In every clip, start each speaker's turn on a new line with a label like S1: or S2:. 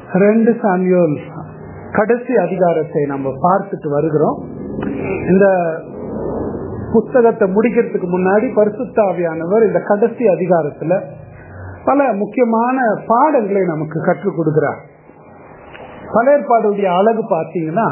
S1: ரெண்டு சாமியோல் கடைசி அதிகாரத்தை நம்ம பார்த்துட்டு வருகிறோம் இந்த புஸ்தகத்தை முடிக்கிறதுக்கு முன்னாடி பரிசுத்தாவியானவர் இந்த கடைசி அதிகாரத்துல பல முக்கியமான பாடங்களை நமக்கு கற்றுக் கொடுக்கிறார் பல ஏற்பாடுடைய அழகு பார்த்தீங்கன்னா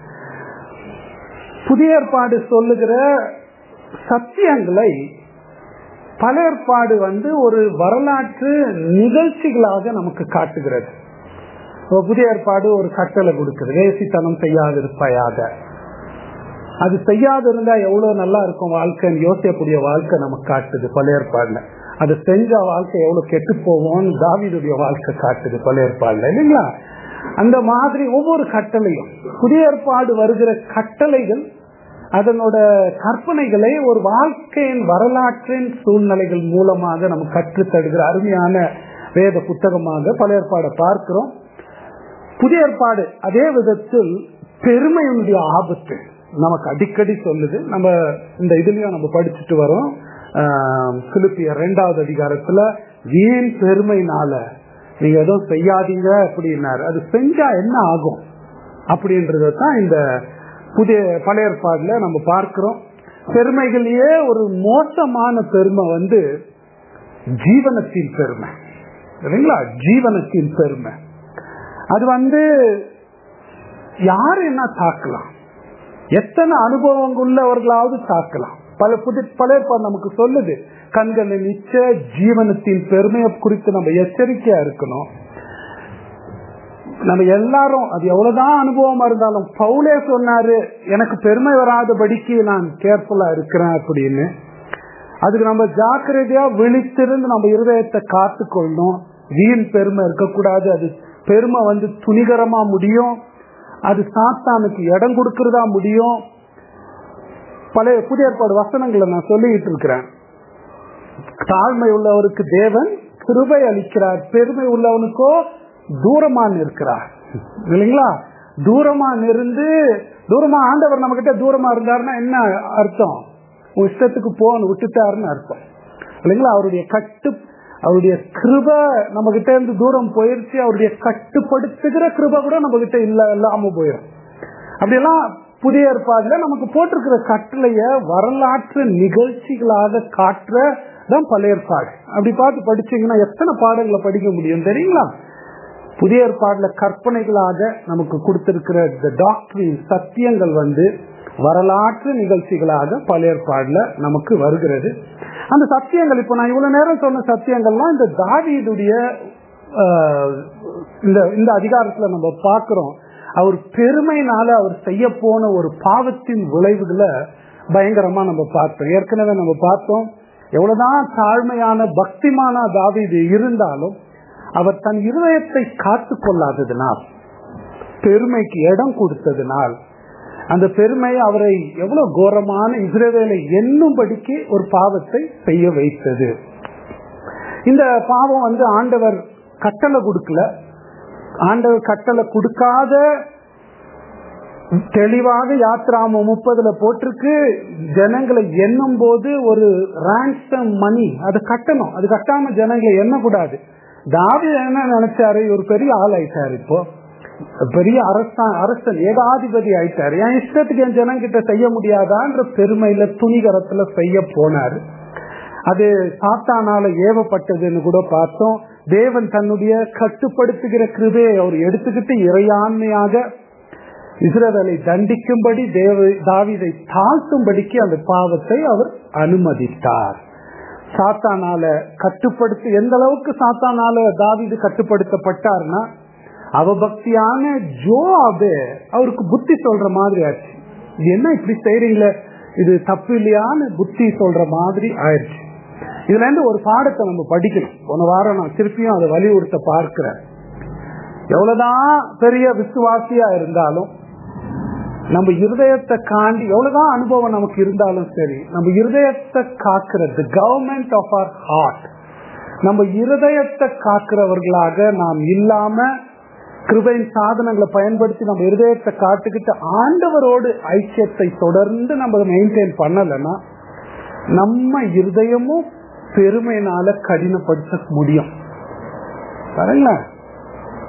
S1: புதிய ஏற்பாடு சொல்லுகிற சத்தியங்களை பல ஏற்பாடு வந்து ஒரு வரலாற்று நிகழ்ச்சிகளாக நமக்கு காட்டுகிறது புதிய ஏற்பாடு ஒரு கட்டளை கொடுக்குது வேசித்தனம் செய்யாதிருப்பாயாக அது செய்யாதிருந்தா எவ்வளவு நல்லா இருக்கும் வாழ்க்கைன்னு யோசிக்கக்கூடிய வாழ்க்கை நமக்கு காட்டுது பல ஏற்பாடுல அது செஞ்ச வாழ்க்கை எவ்வளவு கெட்டு போவோம்னு தாவிதுடைய வாழ்க்கை காட்டுது பல ஏற்பாடுல இல்லைங்களா அந்த மாதிரி ஒவ்வொரு கட்டளையும் புதிய ஏற்பாடு வருகிற கட்டளைகள் அதனோட கற்பனைகளை ஒரு வாழ்க்கையின் வரலாற்றின் சூழ்நிலைகள் மூலமாக நம்ம கற்று தருகிற அருமையான வேத புத்தகமாக பல ஏற்பாடை பார்க்கிறோம் புதிய ஏற்பாடு அதே விதத்தில் பெருமையினுடைய ஆபத்து நமக்கு அடிக்கடி சொல்லுது நம்ம இந்த இதுலயும் நம்ம படிச்சுட்டு வரோம் பிலிப்பிய ரெண்டாவது அதிகாரத்துல வீண் பெருமைனால நீங்க எதுவும் செய்யாதீங்க அப்படின்னாரு அது செஞ்சா என்ன ஆகும் அப்படின்றத தான் இந்த புதிய பழைய ஏற்பாடுல நம்ம பார்க்கிறோம் பெருமைகளையே ஒரு மோசமான பெருமை வந்து ஜீவனத்தின் பெருமை சரிங்களா ஜீவனத்தின் பெருமை அது வந்து யாரு என்ன தாக்கலாம் எத்தனை அனுபவம் உள்ளவர்களாவது தாக்கலாம் பல புது பல நமக்கு சொல்லுது கண்களை நிச்ச ஜீவனத்தின் பெருமையை குறித்து நம்ம எச்சரிக்கையா இருக்கணும் நம்ம எல்லாரும் அது எவ்வளவுதான் அனுபவமா இருந்தாலும் பவுலே சொன்னாரு எனக்கு பெருமை வராதபடிக்கு நான் கேர்ஃபுல்லா இருக்கிறேன் அப்படின்னு அதுக்கு நம்ம ஜாக்கிரதையா விழித்திருந்து நம்ம இருதயத்தை காத்துக்கொள்ளணும் வீண் பெருமை இருக்கக்கூடாது அது பெருமை வந்து துணிகரமா முடியும் அது சாத்தானுக்கு இடம் கொடுக்கறதா முடியும் பழைய புதிய ஏற்பாடு வசனங்களை நான் சொல்லிட்டு இருக்கிறேன் தாழ்மை உள்ளவருக்கு தேவன் கிருபை அளிக்கிறார் பெருமை உள்ளவனுக்கோ தூரமா நிற்கிறார் இல்லைங்களா தூரமா இருந்து தூரமா ஆண்டவர் நம்ம கிட்ட தூரமா இருந்தாருன்னா என்ன அர்த்தம் உன் இஷ்டத்துக்கு போன்னு விட்டுட்டாருன்னு அர்த்தம் இல்லைங்களா அவருடைய கட்டு அவருடைய கிருப நம்ம கிட்ட இருந்து தூரம் போயிருச்சு அவருடைய கட்டுப்படுத்துகிற கிருப கூட நம்ம கிட்ட இல்ல இல்லாம போயிடும் அப்படியெல்லாம் புதிய ஏற்பாடுல நமக்கு போட்டிருக்கிற கட்டளைய வரலாற்று நிகழ்ச்சிகளாக காட்டுற தான் பழைய ஏற்பாடு அப்படி பார்த்து படிச்சீங்கன்னா எத்தனை பாடங்களை படிக்க முடியும் தெரியுங்களா புதிய ஏற்பாடுல கற்பனைகளாக நமக்கு கொடுத்திருக்கிற இந்த டாக்டரின் சத்தியங்கள் வந்து வரலாற்று நிகழ்ச்சிகளாக பழைய ஏற்பாடுல நமக்கு வருகிறது அந்த சத்தியங்கள் இப்ப நான் இவ்வளவு நேரம் சொன்ன சத்தியங்கள்லாம் இந்த தாவீதுடைய இந்த இந்த அதிகாரத்துல நம்ம பாக்குறோம் அவர் பெருமைனால அவர் செய்ய போன ஒரு பாவத்தின் விளைவுகளை பயங்கரமா நம்ம பார்த்தோம் ஏற்கனவே நம்ம பார்த்தோம் எவ்வளவுதான் தாழ்மையான பக்திமான தாவீது இருந்தாலும் அவர் தன் இருதயத்தை காத்து கொள்ளாததினால் பெருமைக்கு இடம் கொடுத்ததினால் அந்த பெருமை அவரை எவ்வளவு கோரமான இஸ்ரேவேலை என்னும்படிக்கு ஒரு பாவத்தை செய்ய வைத்தது இந்த பாவம் வந்து ஆண்டவர் கட்டளை கொடுக்கல ஆண்டவர் கட்டளை கொடுக்காத தெளிவாக யாத்ராம முப்பதுல போட்டிருக்கு ஜனங்களை எண்ணும் போது ஒரு ரான்சம் மணி அது கட்டணும் அது கட்டாம ஜனங்களை எண்ணக்கூடாது தாவி என்ன நினைச்சாரு ஒரு பெரிய ஆள் ஆயிட்டாரு இப்போ பெரிய அரசன் அரசன் ஏகாதிபதி ஆயிட்டாரு என் இஷ்டத்துக்கு என் ஜனங்கிட்ட செய்ய முடியாதான்ற பெருமையில துணிகரத்துல செய்ய போனாரு அது சாத்தானால ஏவப்பட்டதுன்னு கூட பார்த்தோம் தேவன் தன்னுடைய கட்டுப்படுத்துகிற கிருபையை அவர் எடுத்துக்கிட்டு இறையாண்மையாக இஸ்ரவேலை தண்டிக்கும்படி தேவ தாவிதை தாழ்த்தும்படிக்கு அந்த பாவத்தை அவர் அனுமதித்தார் சாத்தானால கட்டுப்படுத்தி எந்த அளவுக்கு சாத்தானால தாவிது கட்டுப்படுத்தப்பட்டார்னா அவபக்தியான ஜோஆபே அவருக்கு புத்தி சொல்ற மாதிரி ஆச்சு இது என்ன இப்படி செய்றீங்களே இது தப்பு இல்லையான்னு புத்தி சொல்ற மாதிரி ஆயிடுச்சு இதுல இருந்து ஒரு பாடத்தை நம்ம படிக்கணும் போன வாரம் நான் திருப்பியும் அதை வலியுறுத்த பார்க்கிறேன் எவ்வளவுதான் பெரிய விசுவாசியா இருந்தாலும் நம்ம இருதயத்தை காண்டி எவ்வளவுதான் அனுபவம் நமக்கு இருந்தாலும் சரி நம்ம இருதயத்தை காக்கிறது கவர்மெண்ட் ஆஃப் ஆர் ஹார்ட் நம்ம இருதயத்தை காக்கிறவர்களாக நாம் இல்லாம கிருபையின் சாதனங்களை பயன்படுத்தி நம்ம இருதயத்தை காட்டுக்கிட்டு ஆண்டவரோடு ஐக்கியத்தை தொடர்ந்து நம்ம மெயின்டைன் பண்ணலைன்னா நம்ம இருதயமும் பெருமையினால கடினப்படுத்த முடியும் சரிங்களா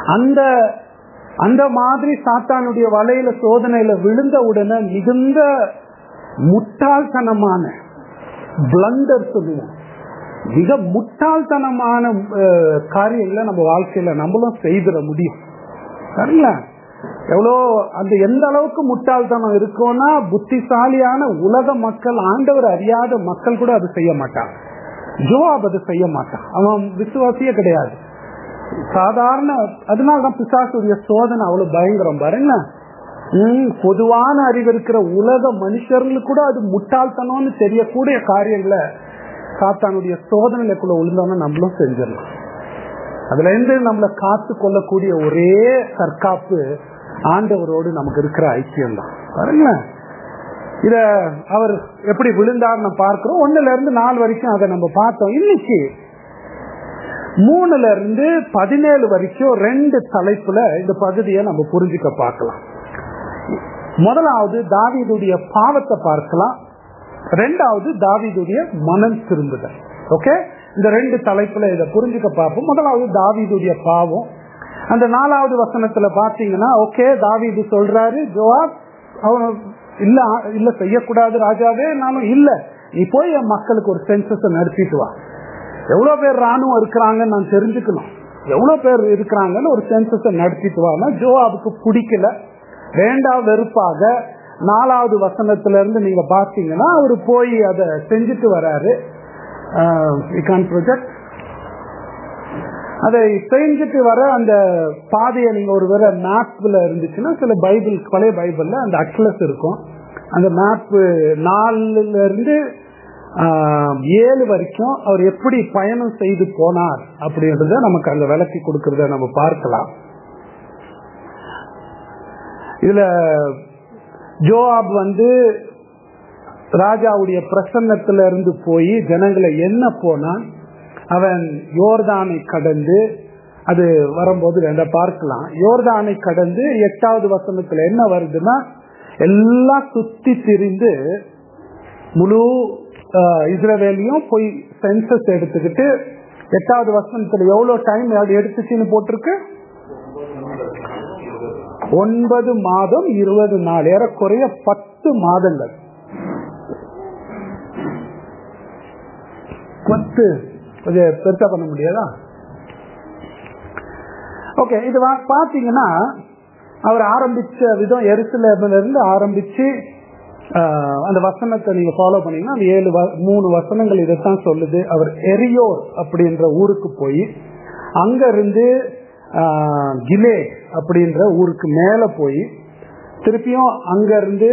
S1: அந்த அந்த மாதிரி சாத்தானுடைய வலையில சோதனையில விழுந்த உடனே மிகுந்த முட்டாள்தனமான பிளண்டர் சொல்லுவோம் மிக முட்டாள்தனமான அஹ், காரியங்களை நம்ம வாழ்க்கையில நம்மளும் செய்திட முடியும் சரிங்களா எவ்வளோ அந்த எந்த அளவுக்கு முட்டாள்தனம் இருக்கும்னா புத்திசாலியான உலக மக்கள் ஆண்டவர் அறியாத மக்கள் கூட அது செய்ய மாட்டான் ஜோவாப் அது செய்ய மாட்டான் அவன் விசுவாசியே கிடையாது சாதாரண அதனாலதான் பிசாசுடைய சோதனை அவ்வளவு பயங்கரம் பாருங்க ம், பொதுவான அறிவு இருக்கிற உலக மனுஷர்களுக்கு கூட அது முட்டாள்தனம்னு தெரியக்கூடிய காரியங்களை சாத்தானுடைய சோதனைக்குள்ள விழுந்தோம்னா நம்மளும் செஞ்சிடலாம் அதுல இருந்து நம்மளை காத்து கொள்ளக்கூடிய ஒரே தற்காப்பு ஆண்டவரோடு நமக்கு இருக்கிற ஐக்கியம் தான் பாருங்களேன் இத அவர் எப்படி விழுந்தார்னு பார்க்கிறோம் ஒண்ணுல இருந்து நாலு வரைக்கும் அதை நம்ம பார்த்தோம் இன்னைக்கு மூணுல இருந்து பதினேழு வரைக்கும் ரெண்டு தலைப்புல இந்த பகுதியை நம்ம புரிஞ்சுக்க பார்க்கலாம் முதலாவது தாவீதுடைய பாவத்தை பார்க்கலாம் ரெண்டாவது தாவீதுடைய மனம் திரும்புதல் ஓகே இந்த ரெண்டு தலைப்புல இதை புரிஞ்சுக்க பார்ப்போம் முதலாவது தாவீதுடைய பாவம் அந்த நாலாவது வசனத்துல பாத்தீங்கன்னா ஓகே தாவீது சொல்றாரு ஜோவாப் அவன் இல்ல இல்ல செய்யக்கூடாது ராஜாவே நானும் இல்ல நீ போய் என் மக்களுக்கு ஒரு சென்சஸ் நடத்திட்டு வா எவ்வளவு பேர் ராணுவம் இருக்கிறாங்கன்னு நான் தெரிஞ்சுக்கணும் எவ்வளவு பேர் இருக்கிறாங்கன்னு ஒரு சென்சஸ நடத்திட்டு வானா ஜோவாபுக்கு பிடிக்கல வேண்டாம் வெறுப்பாக நாலாவது வசனத்துல இருந்து நீங்க பாத்தீங்கன்னா அவரு போய் அதை செஞ்சுட்டு வராரு ப்ரொஜெக்ட் அதை செஞ்சுட்டு வர அந்த பாதையை நீங்க ஒரு வேற மேப்ல இருந்துச்சுன்னா சில பைபிள் பழைய பைபிள்ல அந்த அட்லஸ் இருக்கும் அந்த மேப் நாலுல இருந்து ஆஹ், ஏழு வரைக்கும் அவர் எப்படி பயணம் செய்து போனார் அப்படின்றத நமக்கு அங்க விளக்கி கொடுக்கறத நம்ம பார்க்கலாம் இதுல ஜோஆப் வந்து ராஜாவுடைய பிரசன்னத்துல இருந்து போய் ஜனங்களை என்ன போனான் அவன் யோர்தானை கடந்து அது வரும்போது ரெண்ட பார்க்கலாம் யோர்தானை கடந்து எட்டாவது வசனத்துல என்ன வருதுன்னா எல்லாம் சுத்தி திரிந்து முழு ஆஹ், இஸ்ரவேலையும் போய் சென்சஸ் எடுத்துக்கிட்டு எட்டாவது வசனத்துல எவ்வளவு டைம் எடுத்துச்சுன்னு போட்டிருக்கு ஒன்பது மாதம் இருபது நாள் ஏறக்குறைய பத்து மாதங்கள் பத்து கொஞ்சம் பெருசா பண்ண முடியாதா ஓகே இது வா- பாத்தீங்கன்னா அவர் ஆரம்பிச்ச விதம் எருசலேமில இருந்து ஆரம்பிச்சு ஆஹ், அந்த வசனத்தை நீங்க ஃபாலோ பண்ணீங்கன்னா அந்த ஏழு வ- மூணு வசனங்கள் இதைத்தான் சொல்லுது அவர் எரியோர் அப்படின்ற ஊருக்கு போய் அங்க இருந்து ஆஹ், கிலே அப்படின்ற ஊருக்கு மேல போய் திருப்பியும் அங்க இருந்து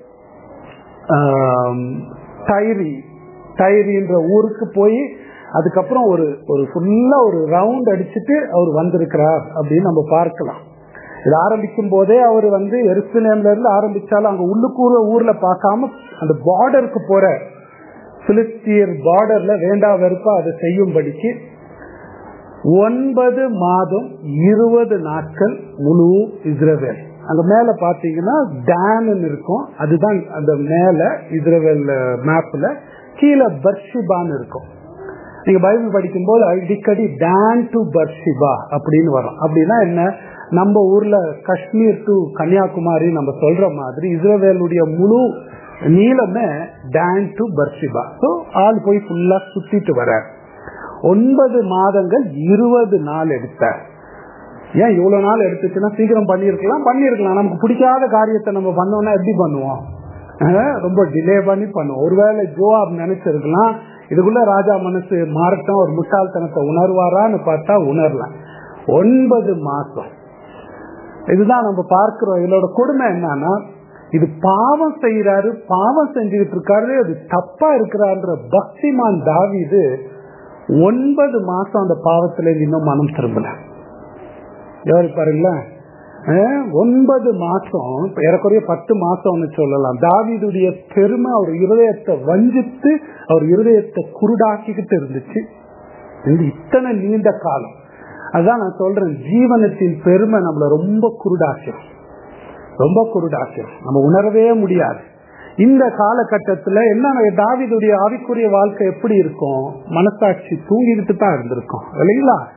S1: ஆம், டைரி டைரின்ற ஊருக்கு போய் அதுக்கப்புறம் ஒரு ஒரு ஃபுல்லா ஒரு ரவுண்ட் அடிச்சுட்டு அவர் வந்திருக்கிறார் அப்படின்னு நம்ம பார்க்கலாம் இது ஆரம்பிக்கும் போதே அவர் வந்து எருசலேம்ல இருந்து ஆரம்பிச்சாலும் அங்க உள்ளுக்கூற ஊர்ல பார்க்காம அந்த பார்டருக்கு போற பிலிஸ்தீர் பார்டர்ல வேண்டா வெறுப்பா அதை செய்யும்படிக்கு ஒன்பது மாதம் இருபது நாட்கள் முழு இஸ்ரவேல் அங்க மேல பாத்தீங்கன்னா டேன் இருக்கும் அதுதான் அந்த மேல இஸ்ரவேல் மேப்ல கீழே பர்ஷிபான்னு இருக்கும் நீங்க பைபிள் படிக்கும்போது அடிக்கடி டேன் டு பர்ஷிபா அப்படின்னு வரும் அப்படின்னா என்ன நம்ம ஊர்ல காஷ்மீர் டு கன்னியாகுமரி நம்ம சொல்ற மாதிரி இஸ்ரவேலுடைய முழு நீளமே டேன் டு பர்ஷிபா ஸோ ஆள் போய் ஃபுல்லா சுத்திட்டு வர்றார் ஒன்பது மாதங்கள் இருபது நாள் எடுத்தார் ஏன் இவ்வளவு நாள் எடுத்துச்சுன்னா சீக்கிரம் பண்ணிருக்கலாம் பண்ணிருக்கலாம் நமக்கு பிடிக்காத காரியத்தை நம்ம பண்ணோம்னா எப்படி பண்ணுவோம் அஹ், ரொம்ப டிலே பண்ணி பண்ணுவோம் ஒருவேளை ஜோஆப் நினைச்சிருக்கலாம் இதுக்குள்ள ராஜா மனசு மாறட்டும் ஒரு முட்டாள்தனத்தை உணர்வாரான்னு பார்த்தா உணரலாம் ஒன்பது மாசம் இதுதான் நம்ம பார்க்கிறோம் இதோட கொடுமை என்னன்னா இது பாவம் செய்யறாரு பாவம் செஞ்சுக்கிட்டு இருக்காரு அது தப்பா இருக்கிறான்ற பக்திமான் தாவிது ஒன்பது மாசம் அந்த பாவத்துல இருந்து இன்னும் மனம் திரும்பல யோசி பாருங்களேன் அஹ், ஒன்பது மாசம் ஏறக்குறைய பத்து மாசம்னு சொல்லலாம் தாவீதுடைய பெருமை அவர் இருதயத்தை வஞ்சித்து அவர் இருதயத்தை குருடாக்கிக்கிட்டு இருந்துச்சு இந்த இத்தனை நீண்ட காலம் அதான் நான் சொல்றேன் ஜீவனத்தின் பெருமை நம்மள ரொம்ப குருடாக்கும் ரொம்ப குருடாக்கும் நம்ம உணரவே முடியாது இந்த காலகட்டத்துல என்ன தாவிதுடைய ஆவிக்குரிய வாழ்க்கை எப்படி இருக்கும் மனசாட்சி தூங்கிக்கிட்டு தான் இருந்திருக்கும் இல்லைங்களா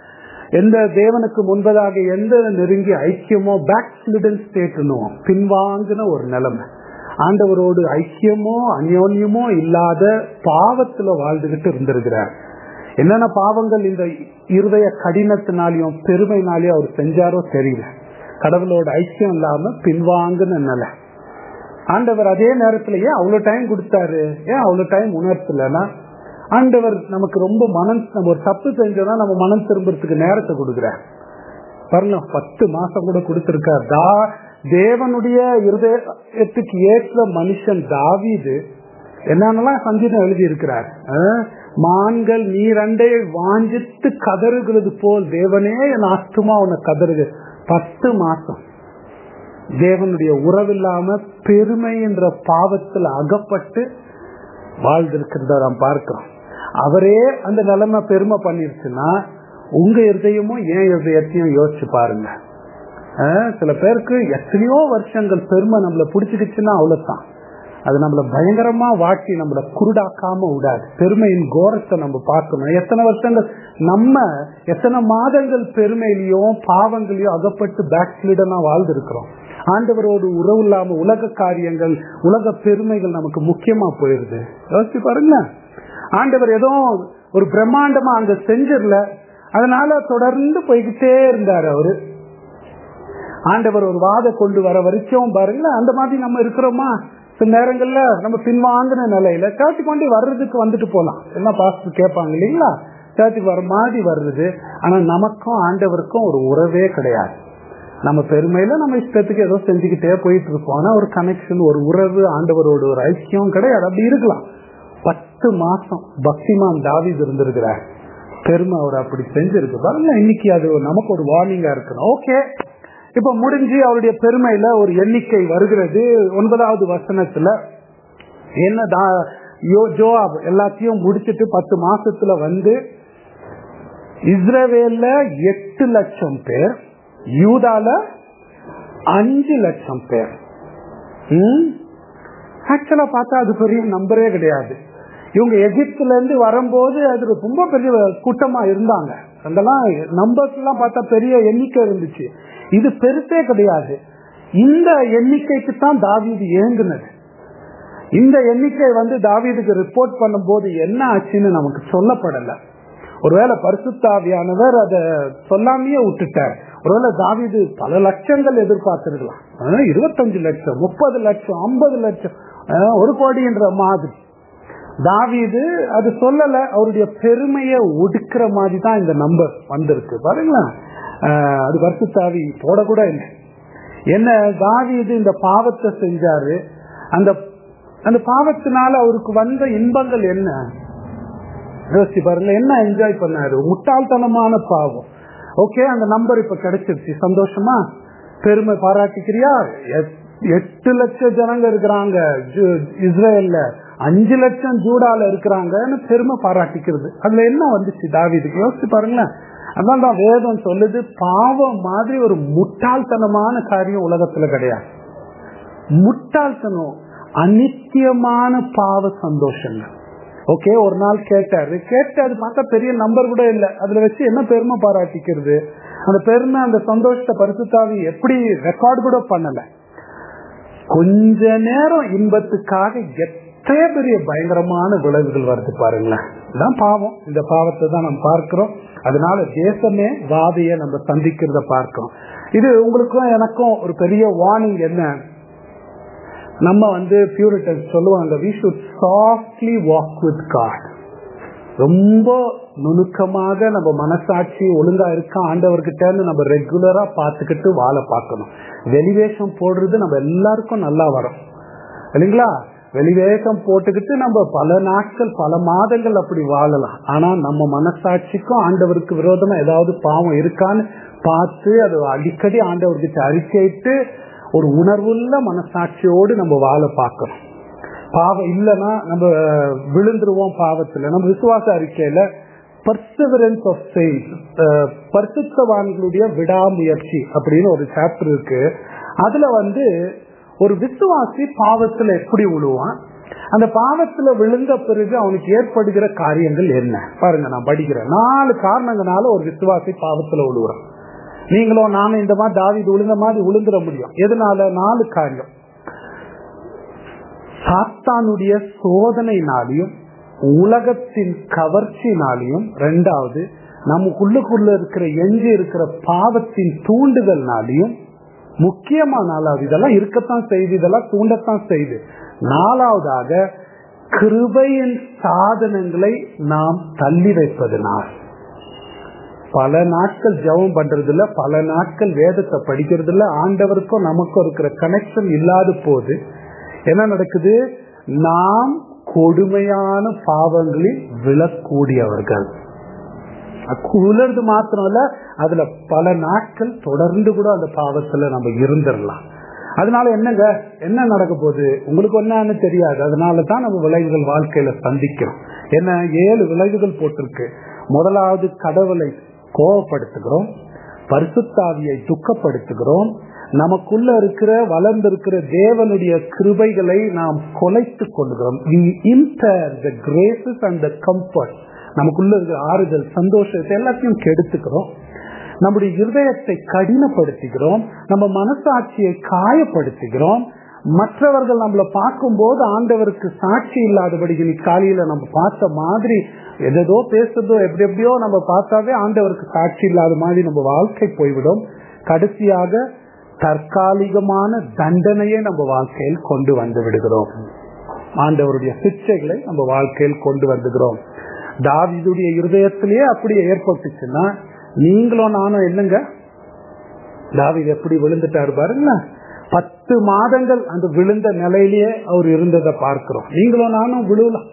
S1: எந்த தேவனுக்கு முன்பதாக எந்த நெருங்கிய ஐக்கியமோ பேக் ஸ்லிடன் ஸ்டேட்னுவோம் பின்வாங்கின ஒரு நிலைமை ஆண்டவரோடு ஐக்கியமோ அந்யோன்யமோ இல்லாத பாவத்துல வாழ்ந்துகிட்டு இருந்திருக்கிறார் என்னென்ன பாவங்கள் இந்த இருதய கடினத்தினாலையும் பெருமைனாலையும் அவர் செஞ்சாரோ தெரியல கடவுளோட ஐக்கியம் இல்லாம பின்வாங்கின நிலை ஆண்டவர் அதே நேரத்துல ஏன் அவ்வளவு டைம் கொடுத்தாரு ஏன் அவ்வளவு டைம் உணர்த்தலன்னா ஆண்டவர் நமக்கு ரொம்ப மனம் நம்ம ஒரு தப்பு செஞ்சோம்னா நம்ம மனம் திரும்புறதுக்கு நேரத்தை கொடுக்குறார் பாருங்க பத்து மாசம் கூட கொடுத்திருக்கார் தா தேவனுடைய இருதயத்துக்கு ஏற்ற மனுஷன் தாவீது என்னென்னலாம் சங்கீதம் எழுதி இருக்கிறார் மான்கள் நீரண்டை வாஞ்சித்து கதறுகிறது போல் தேவனே என் ஆத்துமா உன்னை கதறுது பத்து மாசம் தேவனுடைய உறவில்லாம பெருமை என்ற பாவத்தில் அகப்பட்டு வாழ்ந்திருக்கிறத நாம் பார்க்கிறோம் அவரே அந்த நிலைமை பெருமை பண்ணிருச்சுன்னா உங்க இருதயமும் ஏன் இருதயத்தையும் யோசிச்சு பாருங்க சில பேருக்கு எத்தனையோ வருஷங்கள் பெருமை நம்மள பிடிச்சிக்கிச்சுன்னா அவ்வளவுதான் அது நம்மள பயங்கரமா வாட்டி நம்மள குருடாக்காம விடாது பெருமையின் கோரத்தை நம்ம பார்க்கணும் எத்தனை வருஷங்கள் நம்ம எத்தனை மாதங்கள் பெருமையிலையும் பாவங்களையும் அகப்பட்டு பேக்ஸ்லீடனா வாழ்ந்திருக்கிறோம் ஆண்டவரோடு உறவு இல்லாம உலக காரியங்கள் உலக பெருமைகள் நமக்கு முக்கியமா போயிருது யோசிச்சு பாருங்க ஆண்டவர் ஏதோ ஒரு பிரம்மாண்டமா அங்க செஞ்சிடல அதனால தொடர்ந்து போய்கிட்டே இருந்தார் அவரு ஆண்டவர் ஒரு வாத கொண்டு வர வரைக்கும் பாருங்க அந்த மாதிரி நம்ம இருக்கிறோமா சில நேரங்கள்ல நம்ம பின்வாங்கின நிலையில சேர்த்து கொண்டு வர்றதுக்கு வந்துட்டு போலாம் என்ன பாஸ்டர் கேட்பாங்க இல்லைங்களா சேர்த்துக்கு வர மாதிரி வருது ஆனா நமக்கும் ஆண்டவருக்கும் ஒரு உறவே கிடையாது நம்ம பெருமையில நம்ம இஷ்டத்துக்கு ஏதோ செஞ்சுக்கிட்டே போயிட்டு இருப்போம் ஆனா ஒரு கனெக்ஷன் ஒரு உறவு ஆண்டவரோட ஒரு ஐக்கியம் கிடையாது அப்படி இருக்கலாம் பத்து மாசம் பக்திமான் தாவிது இருந்திருக்கிறார் பெருமை அவர் அப்படி செஞ்சிருக்கு பாருங்க இன்னைக்கு அது நமக்கு ஒரு வார்னிங்கா இருக்கணும் ஓகே இப்ப முடிஞ்சு அவருடைய பெருமையில ஒரு எண்ணிக்கை வருகிறது ஒன்பதாவது வசனத்துல என்ன ஜோஆப் எல்லாத்தையும் முடிச்சிட்டு பத்து மாசத்துல வந்து இஸ்ரேவேல்ல எட்டு லட்சம் பேர் யூதால அஞ்சு லட்சம் பேர் ஆக்சுவலா பார்த்தா அது பெரிய நம்பரே கிடையாது இவங்க எகிப்துல இருந்து வரும்போது அது ரொம்ப பெரிய கூட்டமா இருந்தாங்க அங்கெல்லாம் நம்பர்ஸ் எல்லாம் பார்த்தா பெரிய எண்ணிக்கை இருந்துச்சு இது பெருசே கிடையாது இந்த எண்ணிக்கைக்கு தான் தாவீது ஏங்குனது இந்த எண்ணிக்கை வந்து தாவீதுக்கு ரிப்போர்ட் பண்ணும்போது என்ன ஆச்சுன்னு நமக்கு சொல்லப்படல ஒருவேளை பரிசுத்தாவியானவர் அதை சொல்லாமையே விட்டுட்டார் ஒருவேளை தாவீது பல லட்சங்கள் எதிர்பார்த்திருக்கலாம் இருபத்தஞ்சு லட்சம் முப்பது லட்சம் ஐம்பது லட்சம் ஒரு கோடின்ற மாதிரி தாவீது அது சொல்லல அவருடைய பெருமையை ஒடுக்கிற மாதிரி தான் இந்த நம்பர் வந்திருக்கு பாருங்களேன் அது வருஷத்தாவி போடக்கூட இல்லை என்ன தாவீது இந்த பாவத்தை செஞ்சாரு அந்த அந்த பாவத்தினால அவருக்கு வந்த இன்பங்கள் என்ன யோசிச்சு பாருங்க என்ன என்ஜாய் பண்ணாரு முட்டாள்தனமான பாவம் ஓகே அந்த நம்பர் இப்ப கிடைச்சிருச்சு சந்தோஷமா பெருமை பாராட்டிக்கிறியா எட்டு லட்சம் ஜனங்க இருக்கிறாங்க இஸ்ரேல்ல அஞ்சு லட்சம் ஜூடால இருக்கிறாங்கன்னு பெருமை பாராட்டிக்கிறது அதுல என்ன வந்துச்சு தாவிதுக்கு யோசிச்சு பாருங்களேன் அதனால தான் வேதம் சொல்லுது பாவம் மாதிரி ஒரு முட்டாள்தனமான காரியம் உலகத்துல கிடையாது முட்டாள்தனம் அநித்தியமான பாவ சந்தோஷங்கள் ஓகே ஒரு நாள் கேட்டாரு கேட்டு அது பார்த்தா பெரிய நம்பர் கூட இல்லை அதுல வச்சு என்ன பெருமை பாராட்டிக்கிறது அந்த பெருமை அந்த சந்தோஷத்தை பரிசுத்தாவி எப்படி ரெக்கார்டு கூட பண்ணல கொஞ்ச நேரம் இன்பத்துக்காக எத்தனை பெரிய பயங்கரமான விளைவுகள் வருது பாருங்களேன் இதுதான் பாவம் இந்த பாவத்தை தான் நம்ம பார்க்கிறோம் அதனால தேசமே வாதைய நம்ம சந்திக்கிறத பார்க்கிறோம் இது உங்களுக்கும் எனக்கும் ஒரு பெரிய வார்னிங் என்ன நம்ம வந்து பியூரிட்டன் சொல்லுவாங்க we should softly walk with God ரொம்ப நுணுக்கமாக நம்ம மனசாட்சி ஒழுங்கா இருக்கா ஆண்டவர்கிட்டன்னு நம்ம ரெகுலரா பார்த்துக்கிட்டு வாழ பார்க்கணும் வெளிவேஷம் போடுறது நம்ம எல்லாருக்கும் நல்லா வரும் இல்லைங்களா வெளிவேஷம் போட்டுக்கிட்டு நம்ம பல நாட்கள் பல மாதங்கள் அப்படி வாழலாம் ஆனா நம்ம மனசாட்சிக்கும் ஆண்டவருக்கு விரோதமா ஏதாவது பாவம் இருக்கான்னு பார்த்து அது அடிக்கடி ஆண்டவர்கிட்ட அறிக்கையிட்டு ஒரு உணர்வுள்ள மனசாட்சியோடு நம்ம வாழ பார்க்கணும் பாவம் இல்லைன்னா நம்ம விழுந்துருவோம் பாவத்துல நம்ம விசுவாச அறிக்கையில பர்சவரன்ஸ் ஆஃப் ஃபெய்த் பரிசுத்தவான்களுடைய விடாமுயற்சி அப்படின்னு ஒரு சாப்டர் இருக்கு அதுல வந்து ஒரு விசுவாசி பாவத்துல எப்படி விழுவான் அந்த பாவத்துல விழுந்த பிறகு அவனுக்கு ஏற்படுகிற காரியங்கள் என்ன பாருங்க நான் படிக்கிறேன் நாலு காரணங்களால ஒரு விசுவாசி பாவத்துல விழுவுறான் நீங்களும் நானும் இந்த மாதிரி தாவிது விழுந்த மாதிரி விழுந்துட முடியும் எதனால நாலு காரியம் சாத்தானுடைய சோதனையினாலையும் உலகத்தின் கவர்ச்சினாலையும் ரெண்டாவது நமக்குள்ளுக்குள்ள இருக்கிற எஞ்சி இருக்கிற பாவத்தின் தூண்டுதல்னாலையும் முக்கியமான நாலாவது இதெல்லாம் இருக்கத்தான் செய்து இதெல்லாம் தூண்டத்தான் செய்து நாலாவதாக கிருபையின் சாதனங்களை நாம் தள்ளி வைப்பதனால் பல நாட்கள் ஜெபம் பண்றது இல்ல பல நாட்கள் வேதத்தை படிக்கிறது இல்ல ஆண்டவருக்கும் நமக்கும் இருக்கிற கனெக்ஷன் இல்லாத போது என்ன நடக்குது நாம் கொடுமையான பாவங்களில் விழக்கூடியவர்கள் உலர்ந்து மாத்திரம் இல்ல அதுல பல நாட்கள் தொடர்ந்து கூட அந்த பாவத்துல நம்ம இருந்துடலாம் அதனால என்னங்க என்ன நடக்க போகுது உங்களுக்கு என்னன்னு தெரியாது அதனால தான் நம்ம விளைவுகள் வாழ்க்கையில சந்திக்கிறோம் என்ன ஏழு விளைவுகள் போட்டிருக்கு முதலாவது கடவுளை கோவப்படுத்துகிறோம் பரிசுத்தாவியை துக்கப்படுத்துகிறோம் நமக்குள்ள இருக்கிற வளர்ந்திருக்கிற தேவனுடைய கிருபைகளை நாம் கொலைத்து கொள்கிறோம் அண்ட் த கம்ஃபர்ட் நமக்குள்ள இருக்கிற ஆறுதல் சந்தோஷத்தை எல்லாத்தையும் கெடுத்துக்கிறோம் நம்முடைய இருதயத்தை கடினப்படுத்துகிறோம் நம்ம மனசாட்சியை காயப்படுத்துகிறோம் மற்றவர்கள் நம்மளை பார்க்கும்போது ஆண்டவருக்கு சாட்சி இல்லாதபடி இன்னைக்கு காலையில நம்ம பார்த்த மாதிரி எதோ பேசுறதோ எப்படி எப்படியோ நம்ம பார்த்தாவே ஆண்டவருக்கு சாட்சி இல்லாத மாதிரி நம்ம வாழ்க்கை போய்விடும் கடைசியாக தற்காலிகமான தண்டனையை நம்ம வாழ்க்கையில் கொண்டு வந்து விடுகிறோம் ஆண்டவருடைய சிக்ஷைகளை நம்ம வாழ்க்கையில் கொண்டு வந்துகிறோம் தாவிதுடைய இருதயத்திலேயே அப்படியே ஏற்பட்டுச்சுன்னா நீங்களும் நானும் என்னங்க தாவிது எப்படி விழுந்துட்டாரு பாருங்க பத்து மாதங்கள் அந்த விழுந்த நிலையிலேயே அவர் இருந்ததை பார்க்கிறோம் நீங்களும் நானும் விழுவலாம்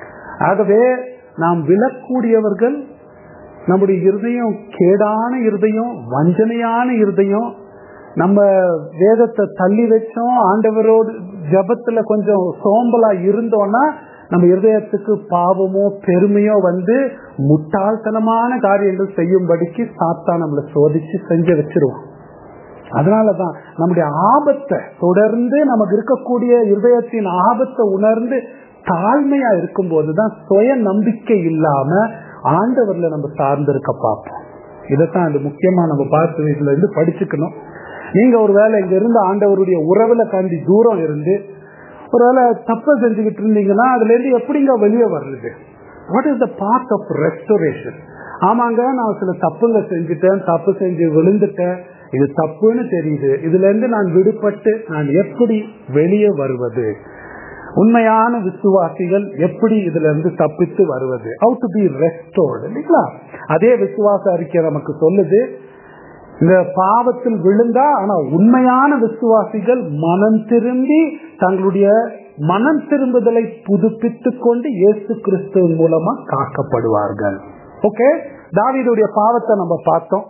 S1: ஆகவே நாம் விழக்கூடியவர்கள் நம்முடைய இருதயம் கேடான இருதயம் வஞ்சனையான இருதயம் நம்ம வேதத்தை தள்ளி வச்சோம் ஆண்டவரோடு ஜபத்துல கொஞ்சம் சோம்பலா இருந்தோம்னா நம்ம இருதயத்துக்கு பாவமோ பெருமையோ வந்து முட்டாள்தனமான காரியங்கள் செய்யும்படிக்கு சாத்தா நம்மளை சோதிச்சு செஞ்சு வச்சிருவோம் அதனாலதான் நம்முடைய ஆபத்தை தொடர்ந்து நமக்கு இருக்கக்கூடிய இருதயத்தின் ஆபத்தை உணர்ந்து தாழ்மையா இருக்கும் போதுதான் சுய நம்பிக்கை இல்லாம ஆண்டவர்ல நம்ம சார்ந்திருக்க பார்ப்போம் இதைத்தான் அது முக்கியமா நம்ம பார்த்து இதுல இருந்து படிச்சுக்கணும் நீங்க ஒருவேளை இங்க இருந்து ஆண்டவருடைய உறவுல காண்டி தூரம் இருந்து ஒருவேளை தப்ப செஞ்சுக்கிட்டு இருந்தீங்கன்னா அதுல இருந்து எப்படிங்க வெளியே வர்றது what is the part of restoration ஆமாங்க நான் சில தப்புங்க செஞ்சுட்டேன் தப்பு செஞ்சு விழுந்துட்டேன் இது தப்புன்னு தெரியுது இதுல இருந்து நான் விடுபட்டு நான் எப்படி வெளியே வருவது உண்மையான விசுவாசிகள் எப்படி இதுல இருந்து தப்பித்து வருவது ஹவு டு பி ரெஸ்டோர்டு இல்லைங்களா அதே விசுவாச அறிக்கை நமக்கு சொல்லுது இந்த பாவத்தில் விழுந்தா ஆனா உண்மையான விசுவாசிகள் மனம் திரும்பி தங்களுடைய மனம் திரும்புதலை புதுப்பித்துக் கொண்டு இயேசு கிறிஸ்துவின் மூலமா காக்கப்படுவார்கள் ஓகே தாவிதுடைய பாவத்தை நம்ம பார்த்தோம்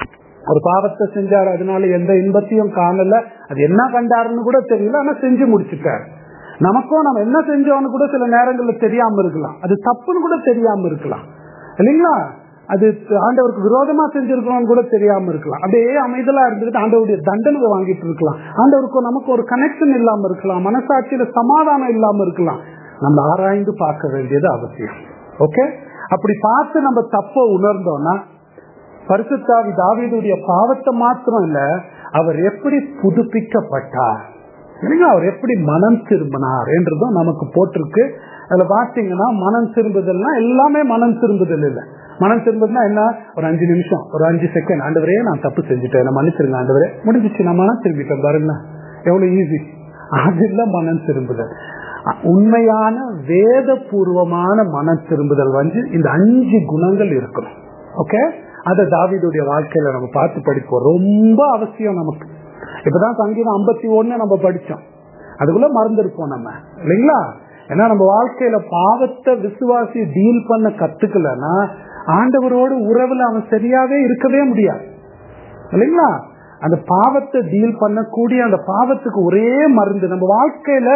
S1: ஒரு பாவத்தை செஞ்சாரு அதனால எந்த இன்பத்தையும் காணல அது என்ன கண்டாருன்னு கூட தெரியல ஆனா செஞ்சு முடிச்சுட்டாரு நமக்கும் நம்ம என்ன செஞ்சோம்னு கூட சில நேரங்கள்ல தெரியாம இருக்கலாம் அது தப்புன்னு கூட தெரியாம இருக்கலாம் இல்லைங்களா அது ஆண்டவருக்கு விரோதமா செஞ்சிருக்கோம்னு கூட தெரியாம இருக்கலாம் அப்படியே அமைதலா இருந்துட்டு ஆண்டவருடைய தண்டனை வாங்கிட்டு இருக்கலாம் ஆண்டவருக்கும் நமக்கு ஒரு கனெக்ஷன் இல்லாம இருக்கலாம் மனசாட்சியில சமாதானம் இல்லாம இருக்கலாம் நம்ம ஆராய்ந்து பார்க்க வேண்டியது அவசியம் ஓகே அப்படி பார்த்து நம்ம தப்ப உணர்ந்தோம்னா பரிசுத்தாவி தாவீதுடைய பாவத்தை மாத்திரம் இல்ல அவர் எப்படி புதுப்பிக்கப்பட்டார் இல்லைங்களா அவர் எப்படி மனம் திரும்பினார் என்றதும் நமக்கு போட்டிருக்கு அதுல பாத்தீங்கன்னா மனம் திரும்புதல்னா எல்லாமே மனம் திரும்புதல் இல்லை மனம் திரும்புதுன்னா என்ன ஒரு அஞ்சு நிமிஷம் ஒரு அஞ்சு செகண்ட் ஆண்டவரே நான் தப்பு செஞ்சுட்டேன் நான் மன்னிச்சிருங்க ஆண்டவரே முடிஞ்சிச்சு நான் மனம் திரும்பிட்டேன் பாருங்க எவ்வளவு ஈஸி அது இல்ல மனம் திரும்புதல் உண்மையான வேத பூர்வமான மனம் திரும்புதல் வந்து இந்த அஞ்சு குணங்கள் இருக்கணும் ஓகே அதை தாவிதுடைய வாழ்க்கையில நம்ம பார்த்து படிப்போம் ரொம்ப அவசியம் நமக்கு இப்பதான் சங்கீதம் ஐம்பத்தி ஒண்ணு நம்ம படிச்சோம் அதுக்குள்ள மறந்துருப்போம் நம்ம இல்லைங்களா ஏன்னா நம்ம வாழ்க்கையில பாவத்தை விசுவாசி டீல் பண்ண கத்துக்கலன்னா ஆண்டவரோடு உறவுல அவன் சரியாவே இருக்கவே முடியாது இல்லைங்களா அந்த பாவத்தை டீல் பண்ணக்கூடிய அந்த பாவத்துக்கு ஒரே மருந்து நம்ம வாழ்க்கையில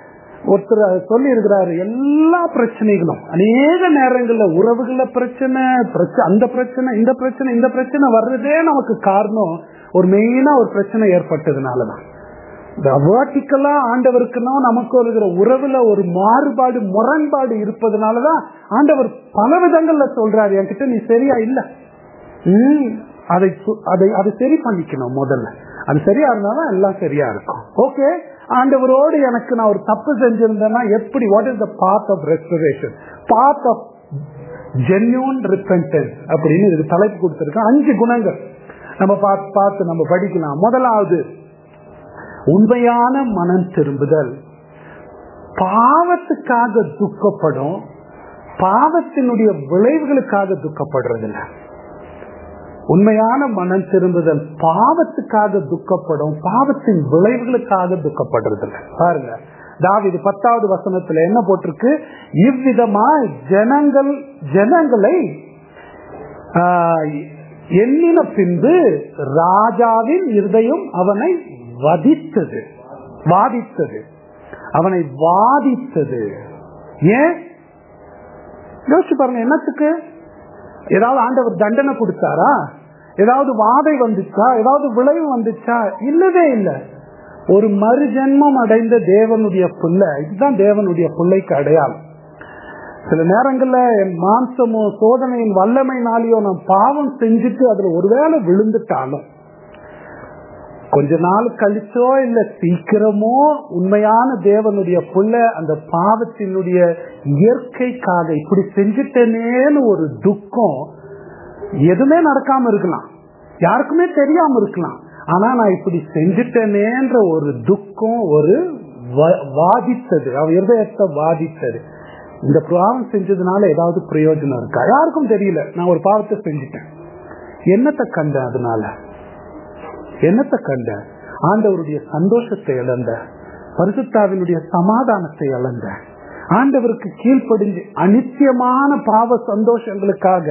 S1: ஒருத்தர் சொல்லி இருக்கிறாரு எல்லா பிரச்சனைகளும் அநேக நேரங்கள்ல உறவுகள பிரச்சனை அந்த பிரச்சனை இந்த பிரச்சனை இந்த பிரச்சனை வர்றதே நமக்கு காரணம் ஒரு மெயினா ஒரு பிரச்சனை ஏற்பட்டதுனாலதான் இந்த வேர்டிக்கலா ஆண்டவருக்குன்னா நமக்கு இருக்கிற உறவுல ஒரு மாறுபாடு முரண்பாடு இருப்பதனாலதான் ஆண்டவர் பல விதங்கள்ல சொல்றாரு என்கிட்ட நீ சரியா இல்ல ம், அதை சு- அதை அதை சரி பண்ணிக்கணும் முதல்ல அது சரியா இருந்தாதான் எல்லாம் சரியா இருக்கும் ஓகே ஆண்டவரோடு எனக்கு நான் ஒரு தப்பு செஞ்சிருந்தேன்னா எப்படி what is the path of restoration path of genuine repentance அப்படின்னு இதுக்கு தலைப்பு கொடுத்திருக்கேன் அஞ்சு குணங்கள் நம்ம பார்த்து பார்த்து நம்ம படிக்கலாம் முதலாவது உண்மையான மனம் திரும்புதல் பாவத்துக்காக துக்கப்படும் பாவத்தினுடைய விளைவுகளுக்காக துக்கப்படுறதில்ல உண்மையான மனம் திரும்புதல் பாவத்துக்காக துக்கப்படும் பாவத்தின் விளைவுகளுக்காக துக்கப்படுறதில்ல பாருங்க தாவிது பத்தாவது வசனத்துல என்ன போட்டிருக்கு இவ்விதமா ஜனங்கள் ஜனங்களை ஆஹ், எண்ணின பின்பு ராஜாவின் இருதயம் அவனை வதித்தது வாதித்தது அவனை வாதித்தது ஏன் யோசிச்சு பாருங்க என்னத்துக்கு ஏதாவது ஆண்டவர் தண்டனை கொடுத்தாரா ஏதாவது வாதை வந்துச்சா ஏதாவது விளைவு வந்துச்சா இல்லவே இல்லை ஒரு மறுஜென்மம் அடைந்த தேவனுடைய பிள்ளை இதுதான் தேவனுடைய பிள்ளைக்கு அடையாளம் சில நேரங்கள்ல என் மாம்சமோ சோதனையின் வல்லமைனாலேயோ நான் பாவம் செஞ்சுட்டு அதுல ஒருவேளை விழுந்துட்டாலும் கொஞ்ச நாள் கழிச்சோ இல்ல சீக்கிரமோ உண்மையான தேவனுடைய புள்ள அந்த பாவத்தினுடைய இயற்கைக்காக இப்படி செஞ்சுட்டேனேன்னு ஒரு துக்கம் எதுவுமே நடக்காம இருக்கலாம் யாருக்குமே தெரியாம இருக்கலாம் ஆனா நான் இப்படி செஞ்சுட்டேனேன்ற ஒரு துக்கம் ஒரு வ- வாதித்தது அவ இருதயத்தை வாதித்தது இந்த பாவம் செஞ்சதுனால ஏதாவது பிரயோஜனம் இருக்கா யாருக்கும் தெரியல நான் ஒரு பாவத்தை செஞ்சுட்டேன் என்னத்தை கண்டேன் அதனால என்னத்தை கண்ட ஆண்டவருடைய சந்தோஷத்தை இழந்த பரிசுத்தாவினுடைய சமாதானத்தை இழந்த ஆண்டவருக்கு கீழ்ப்படிஞ்சு அனித்தியமான பாவ சந்தோஷங்களுக்காக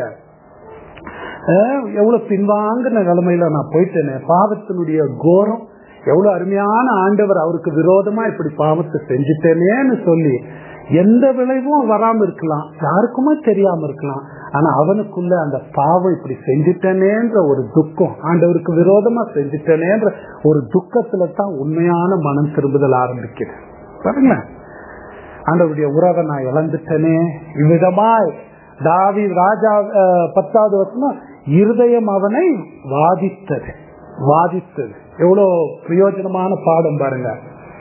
S1: அஹ், எவ்வளவு பின்வாங்கின நிலைமையில நான் போயிட்டேனே பாவத்தினுடைய கோரம் எவ்வளவு அருமையான ஆண்டவர் அவருக்கு விரோதமா இப்படி பாவத்தை செஞ்சுட்டேனேன்னு சொல்லி எந்த விளைவும் வராம இருக்கலாம் யாருக்குமே தெரியாம இருக்கலாம் ஆனா அவனுக்குள்ள அந்த பாவம் இப்படி செஞ்சுட்டேனேன்ற ஒரு துக்கம் ஆண்டவருக்கு விரோதமா செஞ்சுட்டேனேன்ற ஒரு துக்கத்துல தான் உண்மையான மனம் திரும்புதல் ஆரம்பிக்குது பாருங்களேன் ஆண்டவருடைய உறவை நான் இழந்துட்டேனே இவ்விதமாய் தாவி ராஜா அஹ், பத்தாவது வருஷம் இருதயம் அவனை வாதித்தது வாதித்தது எவ்வளவு பிரயோஜனமான பாடம் பாருங்க